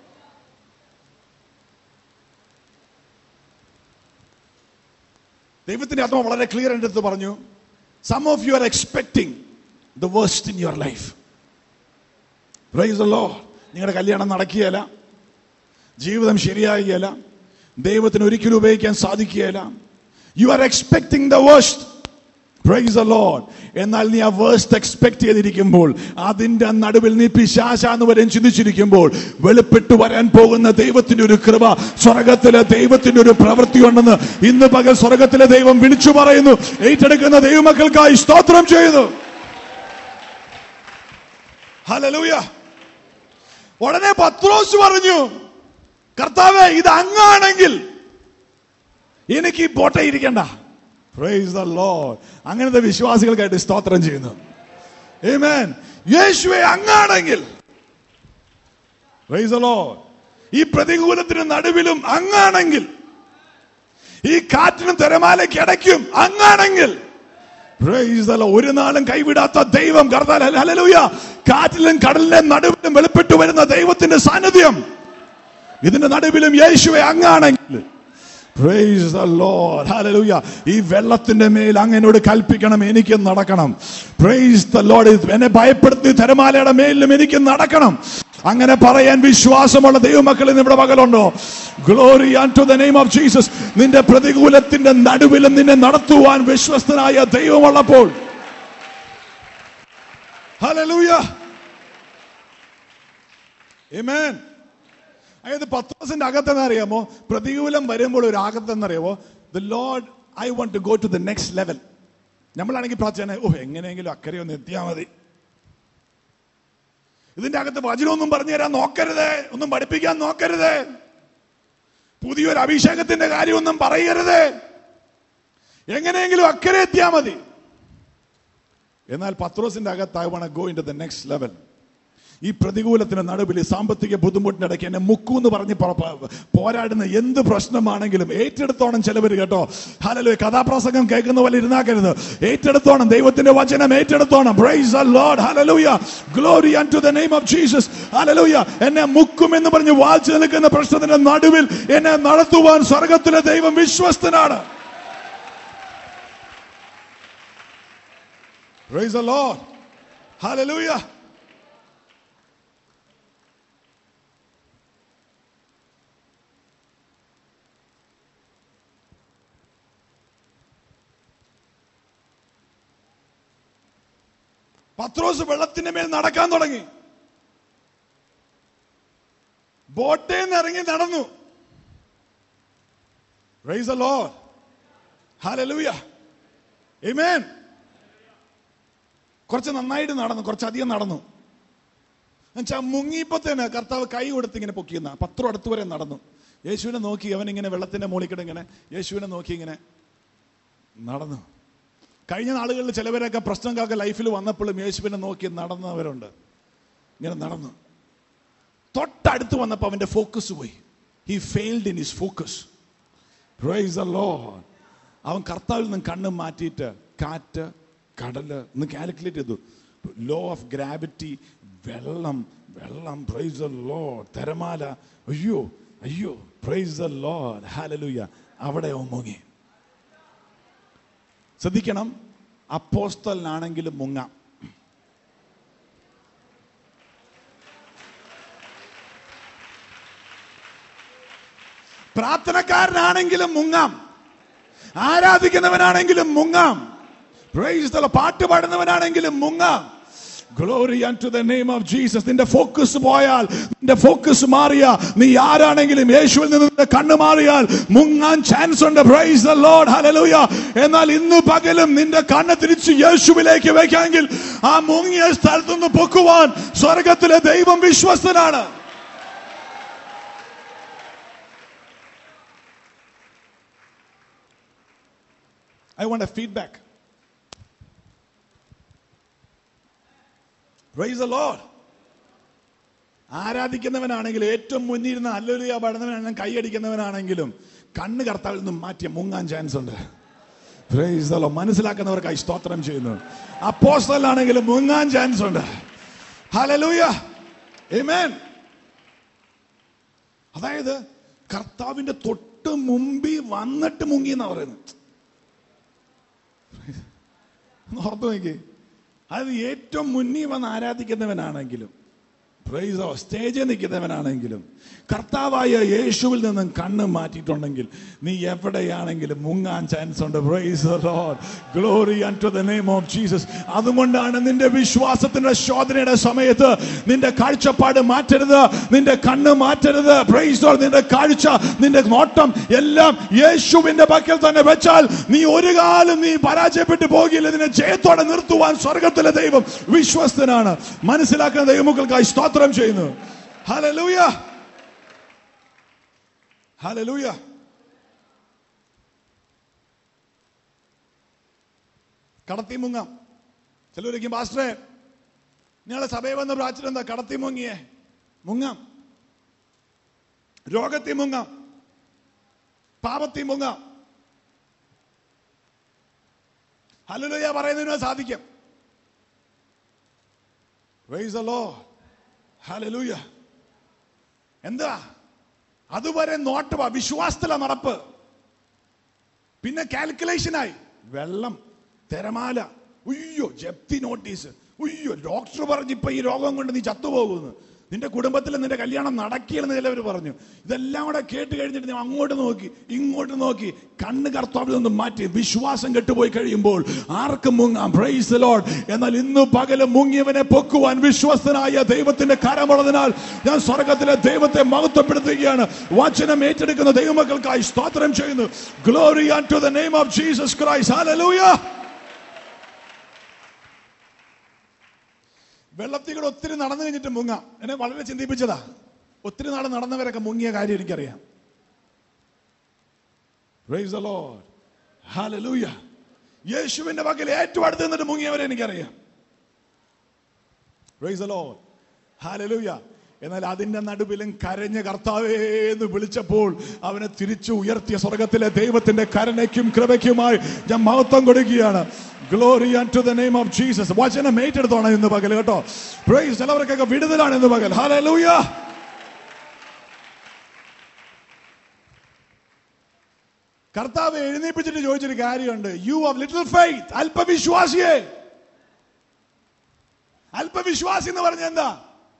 ദൈവത്തിന്റെ ആത്മ വളരെ ക്ലിയർ എൻ്റെ അടുത്ത് പറഞ്ഞു some of you are expecting the waste in your life praise the Lord നിങ്ങളുടെ കല്യാണം നടക്കുകയില്ല ജീവിതം ശരിയാകുകയില്ല ദൈവത്തിന് ഒരിക്കലും ഉപയോഗിക്കാൻ സാധിക്കുകയില്ല you are expecting the waste praise the Lord എന്നാൽ നീ ആ വേസ്റ്റ് എക്സ്പെക്ട് ചെയ്തിരിക്കുമ്പോൾ അതിന്റെ നടുവിൽ നീ പിശാശാന്ന് വരെയും ചിന്തിച്ചിരിക്കുമ്പോൾ വെളിപ്പെട്ടു വരാൻ പോകുന്ന ദൈവത്തിന്റെ ഒരു കൃപ സ്വർഗത്തിലെ ദൈവത്തിന്റെ ഒരു പ്രവൃത്തി ഉണ്ടെന്ന് ഇന്ന് പകൽ സ്വർഗത്തിലെ ദൈവം വിളിച്ചു പറയുന്നു ഏറ്റെടുക്കുന്ന ദൈവമക്കൾക്കായി സ്തോത്രം ചെയ്തു ഹല്ലേലൂയ ഉടനെ പത്രോസ് പറഞ്ഞു കർത്താവേ ഇത് അങ്ങാണെങ്കിൽ എനിക്ക് ഈ പോട്ടെ ഇരിക്കണ്ട പ്രൈസ് ദ ലോർഡ് അങ്ങനത്തെ വിശ്വാസികൾക്കായിട്ട് സ്തോത്രം ചെയ്യുന്നു Amen. യേശുവെ അങ്ങാണെങ്കിൽ പ്രൈസ് ദ ലോർഡ് ഈ പ്രതികൂലത്തിന് നടുവിലും അങ്ങാണെങ്കിൽ ഈ കാറ്റിനും തിരമാലയ്ക്ക് ഇടയ്ക്കും അങ്ങാണെങ്കിൽ Praise the Lord. ഒരു നാളും കൈവിടാത്ത ദൈവം കർത്താൽ ഹല്ലേലൂയ കാറ്റിലും കടലിലും നടുവിലും വെളിപ്പെട്ടു വരുന്ന ദൈവത്തിന്റെ സാന്നിധ്യം ഇതിന്റെ നടുവിലും യേശുവെ അങ്ങാണെങ്കിൽ Praise the Lord. Hallelujah. ഈ വെള്ളത്തിന്റെ മേൽ അങ്ങനോട് കൽപ്പിക്കണം എനിക്ക് നടക്കണം പ്രൈസ് ദ ലോർഡ് എന്നെ ഭയപ്പെടുത്തി തിരമാലയുടെ മേലിലും എനിക്ക് നടക്കണം അങ്ങനെ പറയാൻ വിശ്വാസമുള്ള ദൈവമക്കൾ ഇന്ന് ഇവിടെ പകലുണ്ടോ glory to the name of Jesus നിന്റെ പ്രതികൂലത്തിന്റെ നടുവിലും നിന്നെ നടത്തുവാൻ വിശ്വസ്തനായ ദൈവമുള്ളപ്പോൾ ഹല്ലേലൂയ Amen. അതായത് പത്രോസിന്റെ അകത്തെന്ന് അറിയാമോ പ്രതികൂലം വരുമ്പോൾ ഒരു അകത്തെന്നറിയാമോ the Lord I want to go to the next level നമ്മളാണെങ്കിൽ പ്രാർത്ഥന ഓ എങ്ങനെയെങ്കിലും അക്കരെ ഒന്ന് എത്തിയാൽ മതി ഇതിന്റെ അകത്ത് വചനമൊന്നും പറഞ്ഞു തരാൻ നോക്കരുത് ഒന്നും പഠിപ്പിക്കാൻ നോക്കരുത് പുതിയൊരു അഭിഷേകത്തിന്റെ കാര്യമൊന്നും പറയരുത് എങ്ങനെയെങ്കിലും അക്കരെ എത്തിയാൽ മതി എന്നാൽ പത്രോസിന്റെ അകത്ത് I wanna go in to the next level ഈ പ്രതികൂലത്തിന് നടുവിൽ ഈ സാമ്പത്തിക ബുദ്ധിമുട്ടിന്റെ ഇടയ്ക്ക് എന്നെ മുക്കു എന്ന് പറഞ്ഞ് പ- പ- പോരാടുന്ന എന്ത് പ്രശ്നമാണെങ്കിലും ഏറ്റെടുത്തോണം ചിലവർ കേട്ടോ ഹലോ കഥാപ്രസംഗം കേൾക്കുന്ന പോലെ ഇരുന്നാക്കരുത് ഏറ്റെടുത്തോണം ദൈവത്തിന്റെ വചനം ഏറ്റെടുത്തോണം praise the Lord hallelujah glory to the name of Jesus hallelujah എന്നെ മുക്കും എന്ന് പറഞ്ഞ് വായിച്ചു നിൽക്കുന്ന പ്രശ്നത്തിന്റെ നടുവിൽ എന്നെ നടത്തുവാൻ സ്വർഗത്തിലെ ദൈവം വിശ്വസ്തനാണ് പ്രൈസ് ദ ലോർഡ് ഹല്ലേലൂയ പത്രോസ് വെള്ളത്തിന്റെ മേൽ നടക്കാൻ തുടങ്ങി ബോട്ടേ നിന്ന് ഇറങ്ങി നടന്നു Praise the Lord. Hallelujah. Amen. കുറച്ച് നന്നായിട്ട് നടന്നു കുറച്ചധികം നടന്നു എന്നുവെച്ചാൽ മുങ്ങിയപ്പോ തന്നെ കർത്താവ് കൈ കൊടുത്ത് ഇങ്ങനെ പൊക്കിയെന്ന പത്രം അടുത്ത് വരെ നടന്നു യേശുവിനെ നോക്കി അവൻ ഇങ്ങനെ വെള്ളത്തിന്റെ മുകളിൽ കിട ഇങ്ങനെ യേശുവിനെ നോക്കി ഇങ്ങനെ നടന്നു കഴിഞ്ഞ നാളുകളിൽ ചിലവരൊക്കെ പ്രശ്നങ്ങളൊക്കെ ലൈഫിൽ വന്നപ്പോഴും യേശുവിനെ നോക്കി നടന്നവരുണ്ട് ഇങ്ങനെ നടന്നു തൊട്ടടുത്ത് വന്നപ്പോൾ അവന്റെ ഫോക്കസ് പോയി he failed in his focus praise the Lord അവൻ കർത്താവിൽ നിന്ന് കണ്ണ് മാറ്റിയിട്ട് കാറ്റ് കടല് എന്ന് കാൽക്കുലേറ്റ് ചെയ്തു ലോ ഓഫ് ഗ്രാവിറ്റി വെള്ളം വെള്ളം പ്രൈസ് ദ ലോർഡ് തിരമാല അയ്യോ അയ്യോ പ്രൈസ് ദ ലോർഡ് ഹാലലൂയ അവിടെ അവൻ മുങ്ങി ശ്രദ്ധിക്കണം അപ്പോസ്തലിനാണെങ്കിലും മുങ്ങാം പ്രാർത്ഥനക്കാരനാണെങ്കിലും മുങ്ങാം ആരാധിക്കുന്നവനാണെങ്കിലും മുങ്ങാം Praise the Lord. പാട്ട് പാടുന്നവനാണെങ്കിലും മുങ്ങാം glory to the name of Jesus നിന്റെ ഫോക്കസ് പോയാൽ നിന്റെ ഫോക്കസ് മാറിയ നീ ആരാണെങ്കിലും യേശുവിൽ നിന്ന് നിന്റെ കണ്ണ് മാറിയാൽ മുങ്ങാൻ ചാൻസ് ഉണ്ട് പ്രൈസ് ദ ലോർഡ് ഹല്ലേലൂയ എന്നാൽ ഇന്ന് പകലും നിന്റെ കണ്ണ് തിരിച്ച് യേശുവിലേക്ക് വെക്കാമെങ്കിൽ ആ മുങ്ങിയ സ്ഥലത്ത് നിന്ന് പൊക്കുവാൻ സ്വർഗത്തിലെ ദൈവം വിശ്വസ്തനാണ് I want a feedback. Praise the Lord. ആരാധിക്കുന്നവനാണെങ്കിലും ഏറ്റവും മുന്നിരുന്ന അല്ലൊലിയ പാടുന്നവനാണെങ്കിലും കൈയടിക്കുന്നവനാണെങ്കിലും കണ്ണ് കർത്താവിൽ നിന്നും മാറ്റിയ മുങ്ങാൻ ചാൻസ് ഉണ്ട് Praise the Lord. മനസ്സിലാക്കുന്നവർക്കായി സ്തോത്രം ചെയ്യുന്നു അപ്പോസ്റ്റലാണെങ്കിലും മുങ്ങാൻ ചാൻസ് ഉണ്ട് ഹലലൂയ Amen. അതായത് കർത്താവിന്റെ തൊട്ട് മുമ്പിൽ വന്നിട്ട് മുങ്ങി എന്നാ പറയുന്നത് ഒന്ന് ഓർത്ത് നോക്കി അത് ഏറ്റവും മുന്നിൽ വന്ന് ആരാധിക്കുന്നവനാണെങ്കിലും പ്രൈസ് സ്റ്റേജിൽ നിൽക്കുന്നവനാണെങ്കിലും കർത്താവായ യേശുവിൽ നിന്നും കണ്ണ് മാറ്റിയിട്ടുണ്ടെങ്കിൽ നീ എവിടെയാണെങ്കിലും മുങ്ങാൻ ചാൻസ് ഉണ്ട് praise Lord glory to the name of Jesus അതുകൊണ്ടാണ് നിന്റെ വിശ്വാസത്തിന്റെ ശോധനയുടെ സമയത്ത് നിന്റെ കാഴ്ചപ്പാട് മാറ്റരുത് നിന്റെ കണ്ണ് മാറ്റരുത് പ്രൈസ് ലോർഡ് നിന്റെ കാഴ്ച നിന്റെ നോട്ടം എല്ലാം യേശുവിന്റെ പക്കൽ തന്നെ വെച്ചാൽ നീ ഒരു കാലം നീ പരാജയപ്പെട്ടു പോകില്ല ഇതിനെ ജയത്തോടെ നിർത്തുവാൻ സ്വർഗത്തിലെ ദൈവം വിശ്വസ്തനാണ് മനസ്സിലാക്കുന്ന ദൈവമക്കൾക്കായി സ്തോത്രം ചെയ്യുന്നു ഹലലൂയ ഹലലൂയ കടത്തി മുങ്ങാം ചിലവരിക്കും പാസ്റ്ററെ നിങ്ങളെ സഭയിൽ വന്ന് പ്രാർത്ഥന എന്താ കടത്തി മുങ്ങിയേ മുങ്ങാം രോഗത്തിൽ മുങ്ങാം പാപത്തിൽ മുങ്ങാം ഹല്ലേലൂയ പറയുന്നതിന് സാധിക്കും Praise the Lord. Hallelujah. എന്താ അതുവരെ നോട്ടവാ വിശ്വാസത്തില നടപ്പ് പിന്നെ കാൽക്കുലേഷനായി വെള്ളം തിരമാല ഉയ്യോ ജപ്തി നോട്ടീസ് ഉയ്യോ ഡോക്ടർ പറഞ്ഞു ഇപ്പൊ ഈ രോഗം കൊണ്ട് നീ ചത്തുപോകുന്നു നിന്റെ കുടുംബത്തിൽ നിന്റെ കല്യാണം നടക്കില്ലെന്ന് ചിലവർ പറഞ്ഞു ഇതെല്ലാം കൂടെ കേട്ട് കഴിഞ്ഞിട്ട് നീ അങ്ങോട്ട് നോക്കി ഇങ്ങോട്ട് നോക്കി കണ്ണ് കർത്താവിൽ നിന്ന് മാറ്റി വിശ്വാസം കെട്ടുപോയി കഴിയുമ്പോൾ ആർക്കും മുങ്ങാം പ്രൈസ് ലോഡ് എന്നാൽ ഇന്ന് പകല് മുങ്ങിയവനെ പൊക്കുവാൻ വിശ്വസ്തനായ ദൈവത്തിന്റെ കരമുള്ളതിനാൽ ഞാൻ സ്വർഗത്തിലെ ദൈവത്തെ മഹത്വപ്പെടുത്തുകയാണ് വചനം ഏറ്റെടുക്കുന്ന ദൈവമക്കൾക്കായി സ്തോത്രം ചെയ്യുന്നു glory to the name of Jesus Christ hallelujah വെള്ളത്തിൽ കൂടെ ഒത്തിരി നടന്നു കഴിഞ്ഞിട്ട് മുങ്ങാം എന്നെ വളരെ ചിന്തിപ്പിച്ചതാ ഒത്തിരി നാൾ നടന്നവരൊക്കെ മുങ്ങിയ കാര്യം എനിക്കറിയാം Praise the Lord. Hallelujah. യേശുവിന്റെ പക്കൽ ഏറ്റവും അടുത്ത് നിന്നിട്ട് മുങ്ങിയവരെ എനിക്കറിയാം Praise the Lord. Hallelujah. എന്നാൽ അതിന്റെ നടുവിലും കരഞ്ഞ കർത്താവേ എന്ന് വിളിച്ചപ്പോൾ അവനെ തിരിച്ചു ഉയർത്തിയ സ്വർഗത്തിലെ ദൈവത്തിന്റെ കരുണയ്ക്കും കൃപയ്ക്കുമായി ഞാൻ മഹത്വം കൊടുക്കുകയാണ് glory to the name of Jesus വചനം ഏറ്റെടുത്തോണം ഇന്ന് പകൽ കേട്ടോ പ്രൈസ് ചിലവർക്കൊക്കെ വിടുതലാണ് ഇന്ന് പകൽ ഹല്ലേലൂയ കർത്താവ് എഴുന്നേപ്പിച്ചിട്ട് ചോദിച്ചൊരു കാര്യമുണ്ട് യു ഓഫ് ലിറ്റിൽ ഫെയ്ത്ത് അല്പവിശ്വാസിയെ അല്പവിശ്വാസി എന്ന് പറഞ്ഞ എന്താ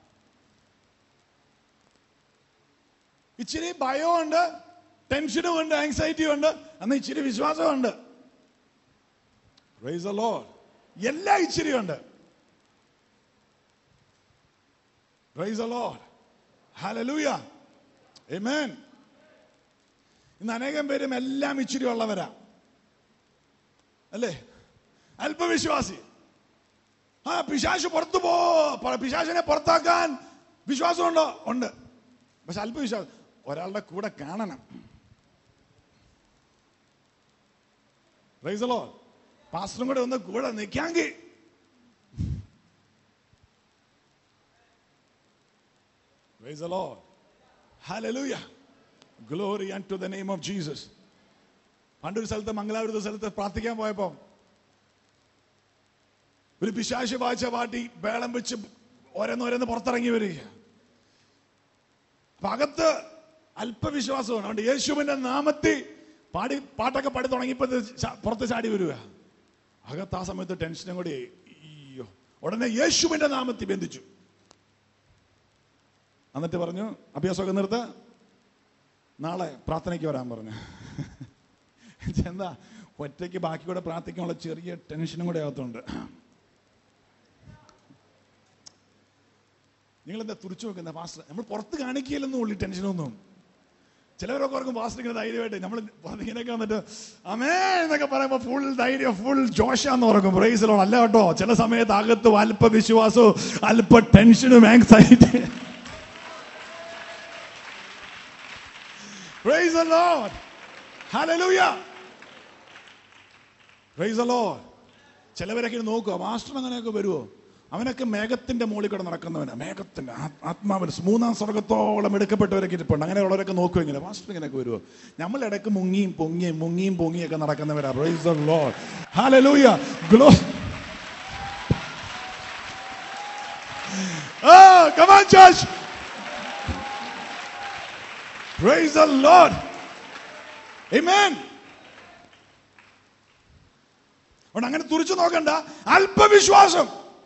ഇച്ചിരി ഭയമുണ്ട് ടെൻഷനും ഉണ്ട് ആങ്സൈറ്റിയും ഉണ്ട് അന്ന് ഇച്ചിരി വിശ്വാസമുണ്ട് Praise the Lord. എല്ലാം ഇച്ചിരി ഉണ്ട് Praise the Lord. Hallelujah. Amen. ഇന്ന് അനേകം പേരും എല്ലാം ഇച്ചിരി ഉള്ളവരാ അല്ലേ അല്പവിശ്വാസി ആ പിശാശ് പുറത്തു പോ പ- പിശാശിനെ പുറത്താക്കാൻ വിശ്വാസമുണ്ടോ ഉണ്ട് പക്ഷെ അല്പവിശ്വാസം ഒരാളുടെ കൂടെ കാണണം റൈസലോ പാസ്റ്ററും കൂടെ ഒന്ന് കൂടെ നിൽക്കാമെങ്കിൽ Praise the Lord. Hallelujah. Glory unto the name of Jesus. പണ്ടൊരു സ്ഥലത്ത് മംഗലാപുരത്തെ സ്ഥലത്ത് പ്രാർത്ഥിക്കാൻ പോയപ്പോ ഒരു പിശാശി വായിച്ച പാട്ടി വേളം വെച്ച് ഓരോന്നോരോന്ന് പുറത്തിറങ്ങി വരിക അപ്പൊ അകത്ത് അല്പവിശ്വാസമാണ് അതുകൊണ്ട് യേശുവിന്റെ നാമത്തിൽ പാടി പാട്ടൊക്കെ പാടി തുടങ്ങിയപ്പോ ഇത് ചാ- പുറത്ത് ചാടി വരിക അകത്ത് ആ സമയത്ത് ടെൻഷനും കൂടി അയ്യോ ഉടനെ യേശുവിന്റെ നാമത്തിൽ ബന്ധിച്ചു എന്നിട്ട് പറഞ്ഞു അഭ്യാസമൊക്കെ നിർത്ത നാളെ പ്രാർത്ഥനയ്ക്ക് വരാൻ പറഞ്ഞു എന്താ ഒറ്റയ്ക്ക് ബാക്കി കൂടെ പ്രാർത്ഥിക്കാനുള്ള ചെറിയ ടെൻഷനും കൂടെ അകത്തുണ്ട് നിങ്ങൾ എന്താ തുറിച്ചു നോക്കുന്ന പാസ്റ്റർ നമ്മൾ പുറത്ത് കാണിക്കില്ലെന്നും ഉള്ളി ടെൻഷനൊന്നും ചിലവരൊക്കെ ഓർക്കും പാസ്റ്റർ ഇങ്ങനെ ധൈര്യമായിട്ട് നമ്മൾ ഇങ്ങനെയൊക്കെ വന്നിട്ട് അമേ എന്നൊക്കെ പറയുമ്പോൾ ഫുൾ ധൈര്യം ഫുൾ ജോഷാന്ന് ഓർക്കും പ്രൈസിലോ അല്ല കേട്ടോ ചില സമയത്ത് അകത്ത് അല്പ വിശ്വാസവും അല്പ ടെൻഷനും anxiety Praise the Lord. Hallelujah. Praise the Lord. ചിലവരൊക്കെ ഇങ്ങനെ നോക്കുക മാസ്റ്റർ അങ്ങനെയൊക്കെ വരുമോ അവനൊക്കെ മേഘത്തിന്റെ മുകളിൽ കൂടെ നടക്കുന്നവനാ മേഘത്തിന്റെ ആ- ആത്മാവിന് മൂന്നാം സ്വർഗത്തോളം എടുക്കപ്പെട്ടവരൊക്കെ ഇരിപ്പുണ്ട് അങ്ങനെയുള്ളവരൊക്കെ നോക്കും ഇങ്ങനെ മാസ്റ്റർ ഇങ്ങനെയൊക്കെ വരുമോ നമ്മൾ ഇടയ്ക്ക് മുങ്ങിയും പൊങ്ങിയും മുങ്ങിയും പൊങ്ങിയൊക്കെ നടക്കുന്നവരാ പ്രൈസ് ദ ലോർഡ് ഹല്ലേലൂയ ഗ്ലോ Oh, come on, church. Praise the Lord. Amen. അതുകൊണ്ട് അങ്ങനെ തുറിച്ചു നോക്കണ്ട അല്പവിശ്വാസം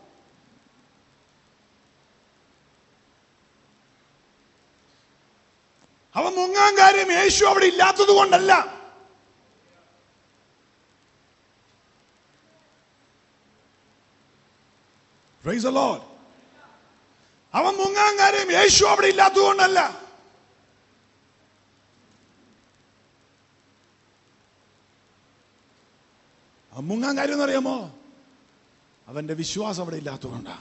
അവൻ മുങ്ങാൻ കാര്യം യേശു അവിടെ ഇല്ലാത്തത് കൊണ്ടല്ല Praise the Lord. അവൻ മുങ്ങാൻ കാര്യം യേശു അവിടെ ഇല്ലാത്തത് കൊണ്ടല്ല അവൻ മുങ്ങാൻ കാര്യം എന്ന് അറിയാമോ അവന്റെ വിശ്വാസം അവിടെ ഇല്ലാത്തതുകൊണ്ടാ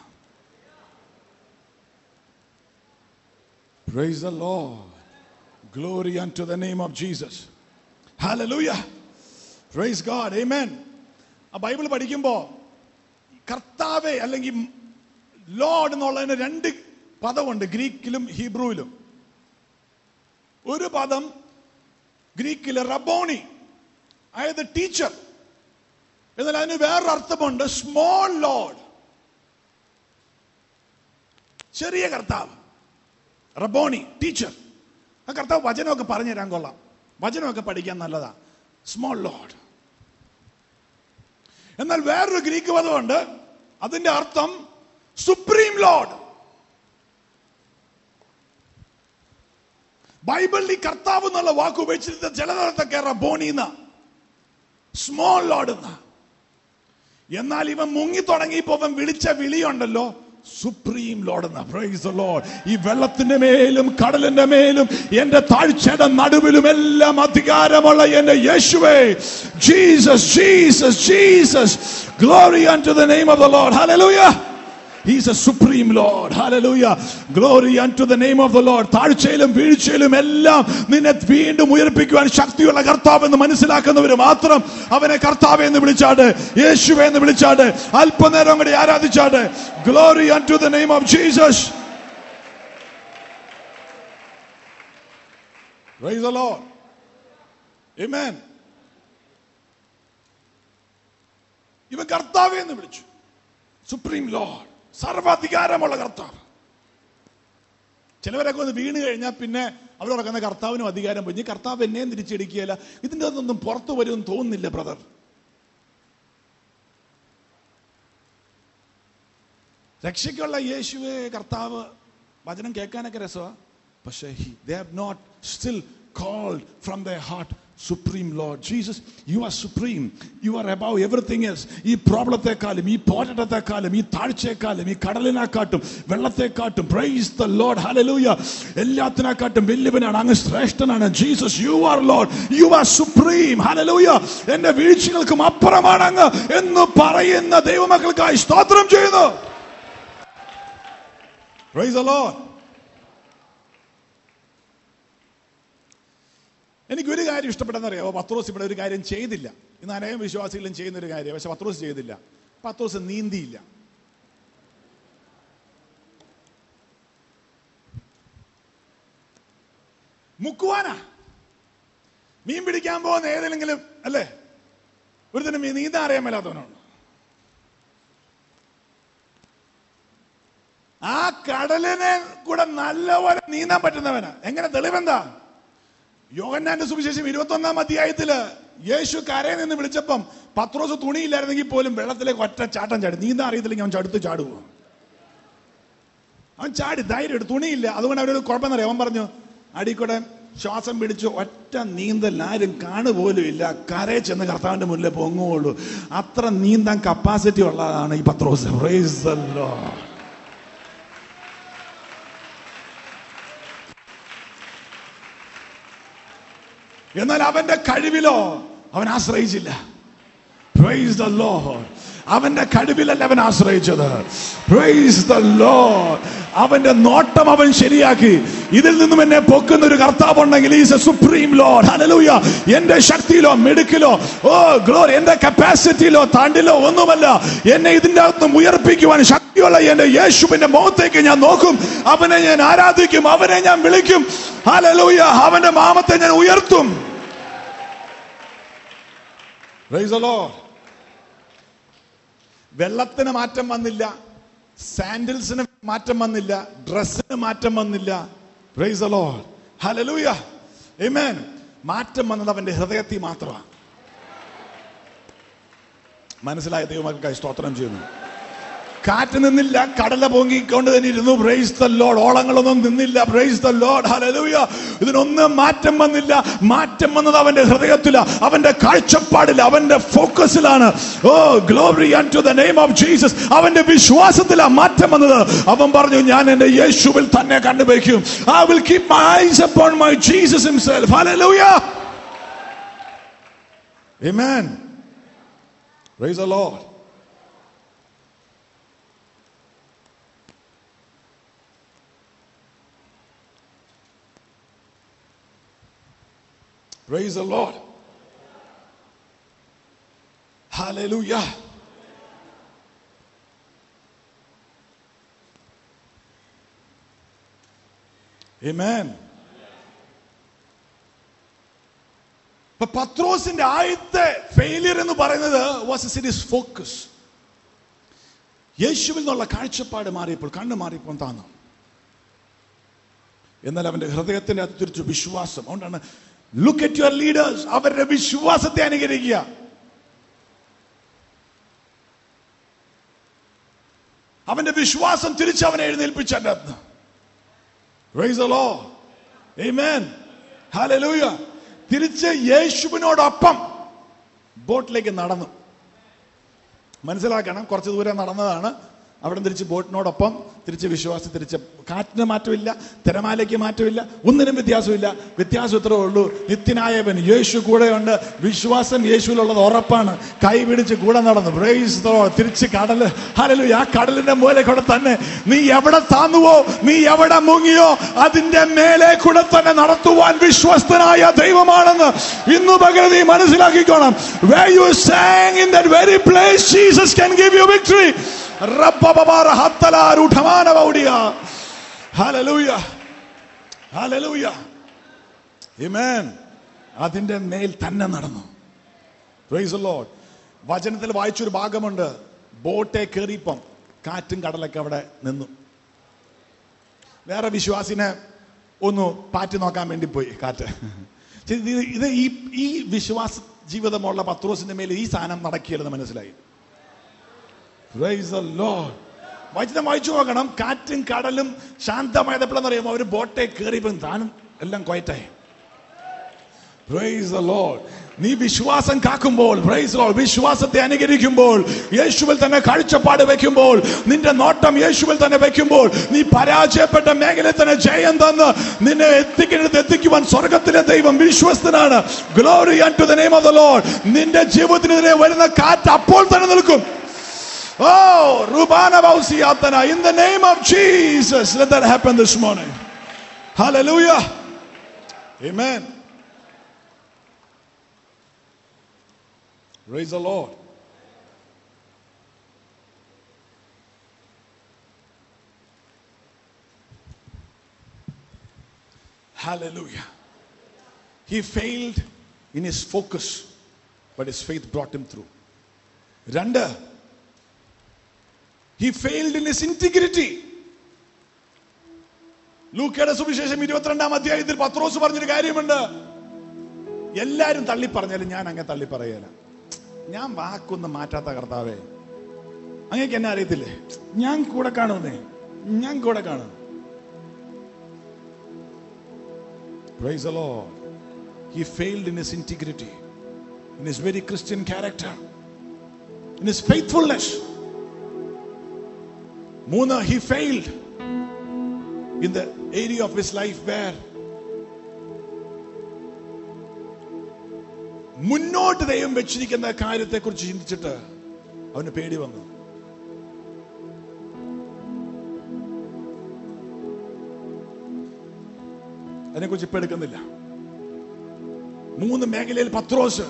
Praise the Lord. Glory unto the name of Jesus. Hallelujah. Praise God. Amen. ആ ബൈബിൾ പഠിക്കുമ്പോ കർത്താവെ അല്ലെങ്കിൽ ലോഡ് എന്നുള്ളതിന് രണ്ട് പദമുണ്ട് ഗ്രീക്കിലും ഹീബ്രുവിലും ഒരു പദം ഗ്രീക്കില് റബോണി അതായത് ടീച്ചർ എന്നാൽ അതിന് വേറൊരു അർത്ഥമുണ്ട് സ്മോൾ ലോഡ് ചെറിയ കർത്താവ് റബോണി ടീച്ചർ ആ കർത്താവ് വചനമൊക്കെ പറഞ്ഞു തരാൻ കൊള്ളാം വചനമൊക്കെ പഠിക്കാൻ നല്ലതാ സ്മോൾ ലോഡ് എന്നാൽ വേറൊരു ഗ്രീക്ക് പദമുണ്ട് അതിന്റെ അർത്ഥം സുപ്രീം ലോഡ് ബൈബിളിൽ ഈ കർത്താവ് എന്നുള്ള വാക്ക് ഉപയോഗിച്ചിട്ട് ചിലതൊക്കെ റബോണി സ്മോൾ ലോഡ് എന്ന എന്നാൽ ഇവൻ മുങ്ങി തുടങ്ങിയപ്പോ അവൻ വിളിച്ച വിളിയുണ്ടല്ലോ സുപ്രീം ലോഡ് എന്ന പ്രൈസ് ലോഡ് ഈ വെള്ളത്തിന്റെ മേലും കടലിന്റെ മേലും എന്റെ താഴ്ചയുടെ നടുവിലും എല്ലാം അധികാരമുള്ള എന്റെ യേശുവേ Jesus Jesus Jesus glory unto the name of the Lord hallelujah He's a supreme Lord. Hallelujah. Glory unto the name of the Lord. താഴ്ചയിലും വീഴ്ചയിലും എല്ലാം നിന്നെ വീണ്ടും ഉയർപ്പിക്കുവാൻ ശക്തിയുള്ള കർത്താവ് എന്ന് മനസ്സിലാക്കുന്നവര് മാത്രം അവനെ കർത്താവ് എന്ന് വിളിച്ചാട്ട് യേശുവെ എന്ന് വിളിച്ചാട്ട് അല്പനേരം കൂടി ആരാധിച്ചാട്ട് glory unto the name of Jesus. Praise the Lord. Amen. ഇവൻ കർത്താവെ എന്ന് വിളിച്ചു സുപ്രീം ലോഡ് സർവാധികാരമുള്ള കർത്താവ് ചിലവരൊക്കെ ഒന്ന് വീണ് കഴിഞ്ഞാൽ പിന്നെ അവർ നടക്കുന്ന കർത്താവിനും അധികാരം പോയി ഇനി കർത്താവ് എന്നെയും തിരിച്ചടിക്കുകയില്ല ഇതിൻ്റെ അതൊന്നും പുറത്തു വരുമെന്ന് തോന്നുന്നില്ല ബ്രദർ രക്ഷയ്ക്കുള്ള യേശുവെ കർത്താവ് വചനം കേൾക്കാനൊക്കെ രസമാണ് പക്ഷേ they have not still cold from the heart supreme Lord Jesus you are supreme you are above everything else ഈ പ്രോബ്ലത്തെക്കാളും ഈ പോരാട്ടത്തെക്കാളും ഈ താഴ്ചയെക്കാളും ഈ കടലിനെക്കാട്ടും വെള്ളത്തെക്കാട്ടും പ്രൈസ് ദ ലോഡ് ഹലലൂയ എല്ലാത്തിനെക്കാട്ടും വലിയവനാണ് അങ്ങ് ശ്രേഷ്ഠനാണ് Jesus you are Lord you are supreme hallelujah എന്റെ വീഴ്ചകൾക്കും അപ്പുറമാണ് അങ്ങ് എന്ന് പറയുന്ന ദൈവമക്കൾക്കായി സ്തോത്രം ചെയ്യുന്നു പ്രൈസ് ദ ലോഡ് എനിക്ക് ഒരു കാര്യം ഇഷ്ടപ്പെട്ടെന്നറിയാമോ പത്രോസ് ഇവിടെ ഒരു കാര്യം ചെയ്തില്ല ഇന്ന് അനേകം വിശ്വാസികളും ചെയ്യുന്ന ഒരു കാര്യം പക്ഷെ പത്രോസ് ചെയ്തില്ല പത്രോസ് നീന്തിയില്ല മുക്കുവാനാ മീൻ പിടിക്കാൻ പോകുന്ന ഏതെങ്കിലും അല്ലേ ഒരുത്തന് മീൻ നീന്താൻ അറിയാൻ മേലാത്തവനാണ് ആ കടലിനെ കൂടെ നല്ലപോലെ നീന്താൻ പറ്റുന്നവനാ എങ്ങനെ തെളിവെന്താ യോഹന്നാന്റെ സുവിശേഷം ഇരുപത്തി ഒന്നാം അധ്യായത്തില് യേശു കരയിൽ നിന്ന് വിളിച്ചപ്പം പത്രോസ് തുണിയില്ലായിരുന്നെങ്കിൽ പോലും വെള്ളത്തിലേക്ക് ഒറ്റ ചാട്ടം ചാടി നീന്താൻ അറിയത്തില്ലെങ്കിൽ അവൻ ചടുത്ത് ചാടുവോ അവൻ ചാടി ധൈര്യം എടുത്തു തുണിയില്ല അതുകൊണ്ട് അവരൊരു കുഴപ്പമെന്നറിയാം അവൻ പറഞ്ഞു അടിക്കൂടെ ശ്വാസം പിടിച്ച് ഒറ്റ നീന്തൽ ആരും കാണുപോലും ഇല്ല കരയിൽ ചെന്ന് കർത്താവിന്റെ മുന്നിൽ പൊങ്ങുകയുള്ളൂ അത്ര നീന്താൻ കപ്പാസിറ്റി ഉള്ളതാണ് ഈ പത്രോസ് Praise the Lord. എന്നാൽ അവന്റെ കഴിവിലോ അവൻ ആശ്രയിച്ചില്ല Praise the Lord. അവന്റെ കഴിവിലല്ല അവൻ ആശ്രയിച്ചത് Praise the Lord. അവന്റെ നോട്ടം അവൻ ശരിയാക്കി ഇതിൽ നിന്നും എന്നെ പൊക്കുന്ന ഒരു കർത്താവ് ഉണ്ടെങ്കിൽ is a supreme Lord hallelujah എന്റെ ശക്തിയിലോ മിടുക്കിലോ ഓ ഗ്ലോറി എന്റെ കപ്പാസിറ്റിയിലോ താണ്ടിലോ ഒന്നുമല്ല എന്നെ ഇതിന്റെ അകത്തും ഉയർപ്പിക്കുവാൻ ശക്തിയുള്ള എന്റെ യേശുവിന്റെ മുഖത്തേക്ക് ഞാൻ നോക്കും അവനെ ഞാൻ ആരാധിക്കും അവനെ ഞാൻ വിളിക്കും ഹല്ലേലൂയ അവന്റെ മാമത്തെ ഞാൻ ഉയർത്തും Praise the Lord. വെള്ളത്തിന് മാറ്റം വന്നില്ല സാൻഡിൽസിന് മാറ്റം വന്നില്ല ഡ്രസ്സിന് മാറ്റം വന്നില്ല പ്രൈസ് ലോഡ് ഹല്ലേലൂയ ആമേൻ മാറ്റം വന്നത് അവന്റെ ഹൃദയത്തിൽ മാത്രമാണ് മനസ്സിലായ ദൈവമക്കൾക്കായി സ്തോത്രം ചെയ്യുന്നു കാറ്റ് നിന്നില്ല കടല പൊങ്ങിക്കൊണ്ട് തന്നെ ഇരുന്നു പ്രൈസ് ദ ലോഡ് ഓളങ്ങളൊന്നും നിന്നില്ല പ്രൈസ് ദ ലോഡ് ഹല്ലേലൂയ ഇതിനൊന്നും മാറ്റം വന്നില്ല മാറ്റം വന്നത് അവന്റെ ഹൃദയത്തില അവന്റെ കാഴ്ചപ്പാടിൽ അവന്റെ ഫോക്കസിലാണ് oh glory to the name of Jesus അവന്റെ വിശ്വാസത്തിലാണ് മാറ്റം വന്നത് അവൻ പറഞ്ഞു ഞാൻ എന്റെ യേശുവിൽ തന്നെ കണ്ടുവയ്ക്കും I will keep my eyes upon my Jesus himself hallelujah amen praise the lord Praise the Lord. Hallelujah. Amen. ഇപ്പൊ പത്രോസിന്റെ ആദ്യത്തെ ഫെയിലിയർ എന്ന് പറയുന്നത് വാസ് സീരിയസ് ഫോക്കസ് യേശുവിൽ നിന്നുള്ള കാഴ്ചപ്പാട് മാറിയപ്പോൾ കണ്ണ് മാറിയപ്പോൾ താന്നു എന്നാൽ അവന്റെ ഹൃദയത്തിന്റെ അത് തിരിച്ചു വിശ്വാസം അതുകൊണ്ടാണ് ലുക്ക് അറ്റ് യുവർ ലീഡേഴ്സ് അവരുടെ വിശ്വാസത്തെ അനുകരിക്കുക അവന്റെ വിശ്വാസം തിരിച്ച് അവനെ എഴുന്നേൽപ്പിച്ചു എൻ്റെ അകത്ത് Praise the Lord. Amen. Hallelujah. തിരിച്ച് യേശുവിനോടൊപ്പം ബോട്ടിലേക്ക് നടന്നു മനസ്സിലാക്കണം കുറച്ച് ദൂരം നടന്നതാണ് അവിടെ തിരിച്ച് ബോട്ടിനോടൊപ്പം തിരിച്ച് വിശ്വാസം തിരിച്ച് കാറ്റിന് മാറ്റമില്ല തിരമാലയ്ക്ക് മാറ്റമില്ല ഒന്നിനും വ്യത്യാസമില്ല വ്യത്യാസം ഇത്രേ ഉള്ളൂ നിത്യനായവൻ യേശു കൂടെയുണ്ട് വിശ്വാസം യേശുവിലുള്ളത് ഉറപ്പാണ് കൈ പിടിച്ച് കൂടെ നടന്നു Praise the Lord. തിരിച്ച് കടല് ഹലലു ആ കടലിന്റെ മൂലെ കൂടെ തന്നെ നീ എവിടെ താന്നുവോ നീ എവിടെ മുങ്ങിയോ അതിന്റെ മേലെ കൂടെ തന്നെ നടത്തുവാൻ വിശ്വസ്തനായ ദൈവമാണെന്ന് ഇന്നു പകരം നീ മനസ്സിലാക്കിക്കോണം where you sang in that very place Jesus can give you victory റബ്ബബബാറ ഹത്തലാരൂഢമാന വൗഡിയ. Hallelujah. Hallelujah. Amen. അതിന്റെ മേൽ തന്നെ നടന്നു Praise the Lord. വചനത്തിൽ വായിച്ചൊരു ഭാഗമുണ്ട് ബോട്ടെ കയറിയപ്പം കാറ്റും കടലൊക്കെ അവിടെ നിന്നു വേറെ വിശ്വാസിനെ ഒന്ന് പാറ്റി നോക്കാൻ വേണ്ടി പോയി കാറ്റ് ഇത് ഇത് ഈ ഈ വിശ്വാസ ജീവിതമുള്ള പത്രോസിന്റെ മേൽ ഈ സാധനം നടക്കില്ലെന്ന് മനസ്സിലായി Praise the Lord. വചനം വായിച്ചു നോക്കണം കാറ്റും കടലും ശാന്തമായതെപ്പോഴെന്ന് അറിയുമ്പോൾ അവർ ബോട്ടെ കയറിയപ്പോൾ താനും എല്ലാം ക്വയറ്റായി Praise the Lord. നീ വിശ്വാസം കാക്കുമ്പോൾ praise the Lord. വിശ്വാസത്തെ അനുകരിക്കുമ്പോൾ യേശുവിൽ തന്നെ കാഴ്ചപ്പാട് വെക്കുമ്പോൾ നിന്റെ നോട്ടം യേശുവിൽ തന്നെ വെക്കുമ്പോൾ നീ പരാജയപ്പെട്ട മേഖലയിൽ തന്നെ ജയം തന്ന് നിന്നെ എത്തിക്കുന്നത് എത്തിക്കുവാൻ സ്വർഗത്തിലെ ദൈവം വിശ്വസ്തനാണ് glory to the name of the Lord നിന്റെ ജീവിതത്തിനെതിരെ വരുന്ന കാറ്റ് അപ്പോൾ തന്നെ നിൽക്കും Oh, Rubana Bausiyatana, in the name of Jesus, let that happen this morning. Hallelujah. Amen. Praise the Lord. Hallelujah. He failed in his focus, but his faith brought him through. രണ്ട് he failed in his integrity. ലൂക്കയുടെ സുവിശേഷം ഇരുപത്തിരണ്ടാം അധ്യായത്തിൽ പത്രോസ് പറഞ്ഞൊരു കാര്യമുണ്ട് എല്ലാരും തള്ളി പറഞ്ഞാലും ഞാൻ അങ്ങനെ തള്ളി പറയല ഞാൻ വാക്കൊന്നും മാറ്റാത്ത കർത്താവേ അങ്ങേക്ക് എന്നെ അറിയത്തില്ലേ ഞാൻ കൂടെ കാണുന്നേ ഞാൻ കൂടെ കാണും Praise the Lord. He failed in his integrity, in his very Christian character, in his faithfulness. മൂന്ന് he failed in the area of his life where മുന്നോട്ട് ദൈവം വെച്ചിരിക്കുന്ന കാര്യത്തെ കുറിച്ച് ചിന്തിച്ചിട്ട് അവന് പേടി വന്നു അതിനെക്കുറിച്ച് ഇപ്പൊ എടുക്കുന്നില്ല മൂന്ന് മേഖലയിൽ പത്രോസ്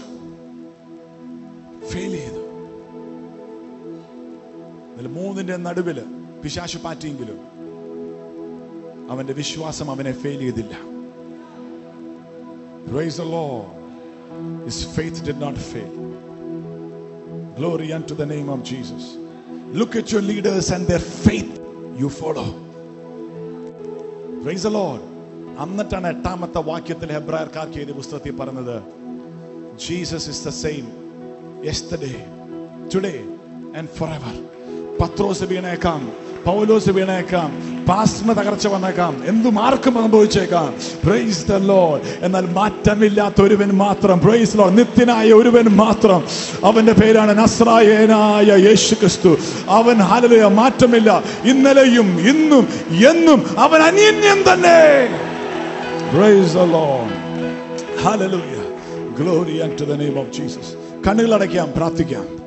ഫെയിൽ ചെയ്തു ഇതിൽ മൂന്നിന്റെ നടുവില് പിശാശു പാറ്റിയെങ്കിലും അവന്റെ വിശ്വാസം അവനെ ഫെയിൽ ചെയ്തില്ല Praise the Lord. His faith did not fail. Glory unto the name of Jesus. Look at your leaders and their faith you follow. Praise the Lord. എന്നിട്ടാണ് എട്ടാമത്തെ വാക്യത്തിൽ ഹെബ്രായർക്കാർക്ക് എഴുതിയ പുസ്തകത്തിൽ പറഞ്ഞത് Jesus is the same yesterday today and forever പത്രോസ് വീണേക്കാം പൗലോസ് വീണേക്കാം പാസ്മ തകർച്ച വന്നേക്കാം എന്തും ആർക്കും സംഭവിച്ചേക്കാം പ്രൈസ് ദ ലോർഡ് എന്നാൽ മാറ്റമില്ലാത്ത ഒരുവൻ മാത്രം പ്രൈസ് ലോർഡ് നിത്യനായ ഒരുവൻ മാത്രം അവന്റെ പേരാണ് നസ്രായനായ യേശു ക്രിസ്തു അവൻ ഹല്ലേലൂയ മാറ്റമില്ല ഇന്നലെയും ഇന്നും എന്നും അവൻ അന്യന്യം തന്നെ praise the Lord hallelujah glory to the name of Jesus കണ്ണുകൾ അടയ്ക്കാം പ്രാർത്ഥിക്കാം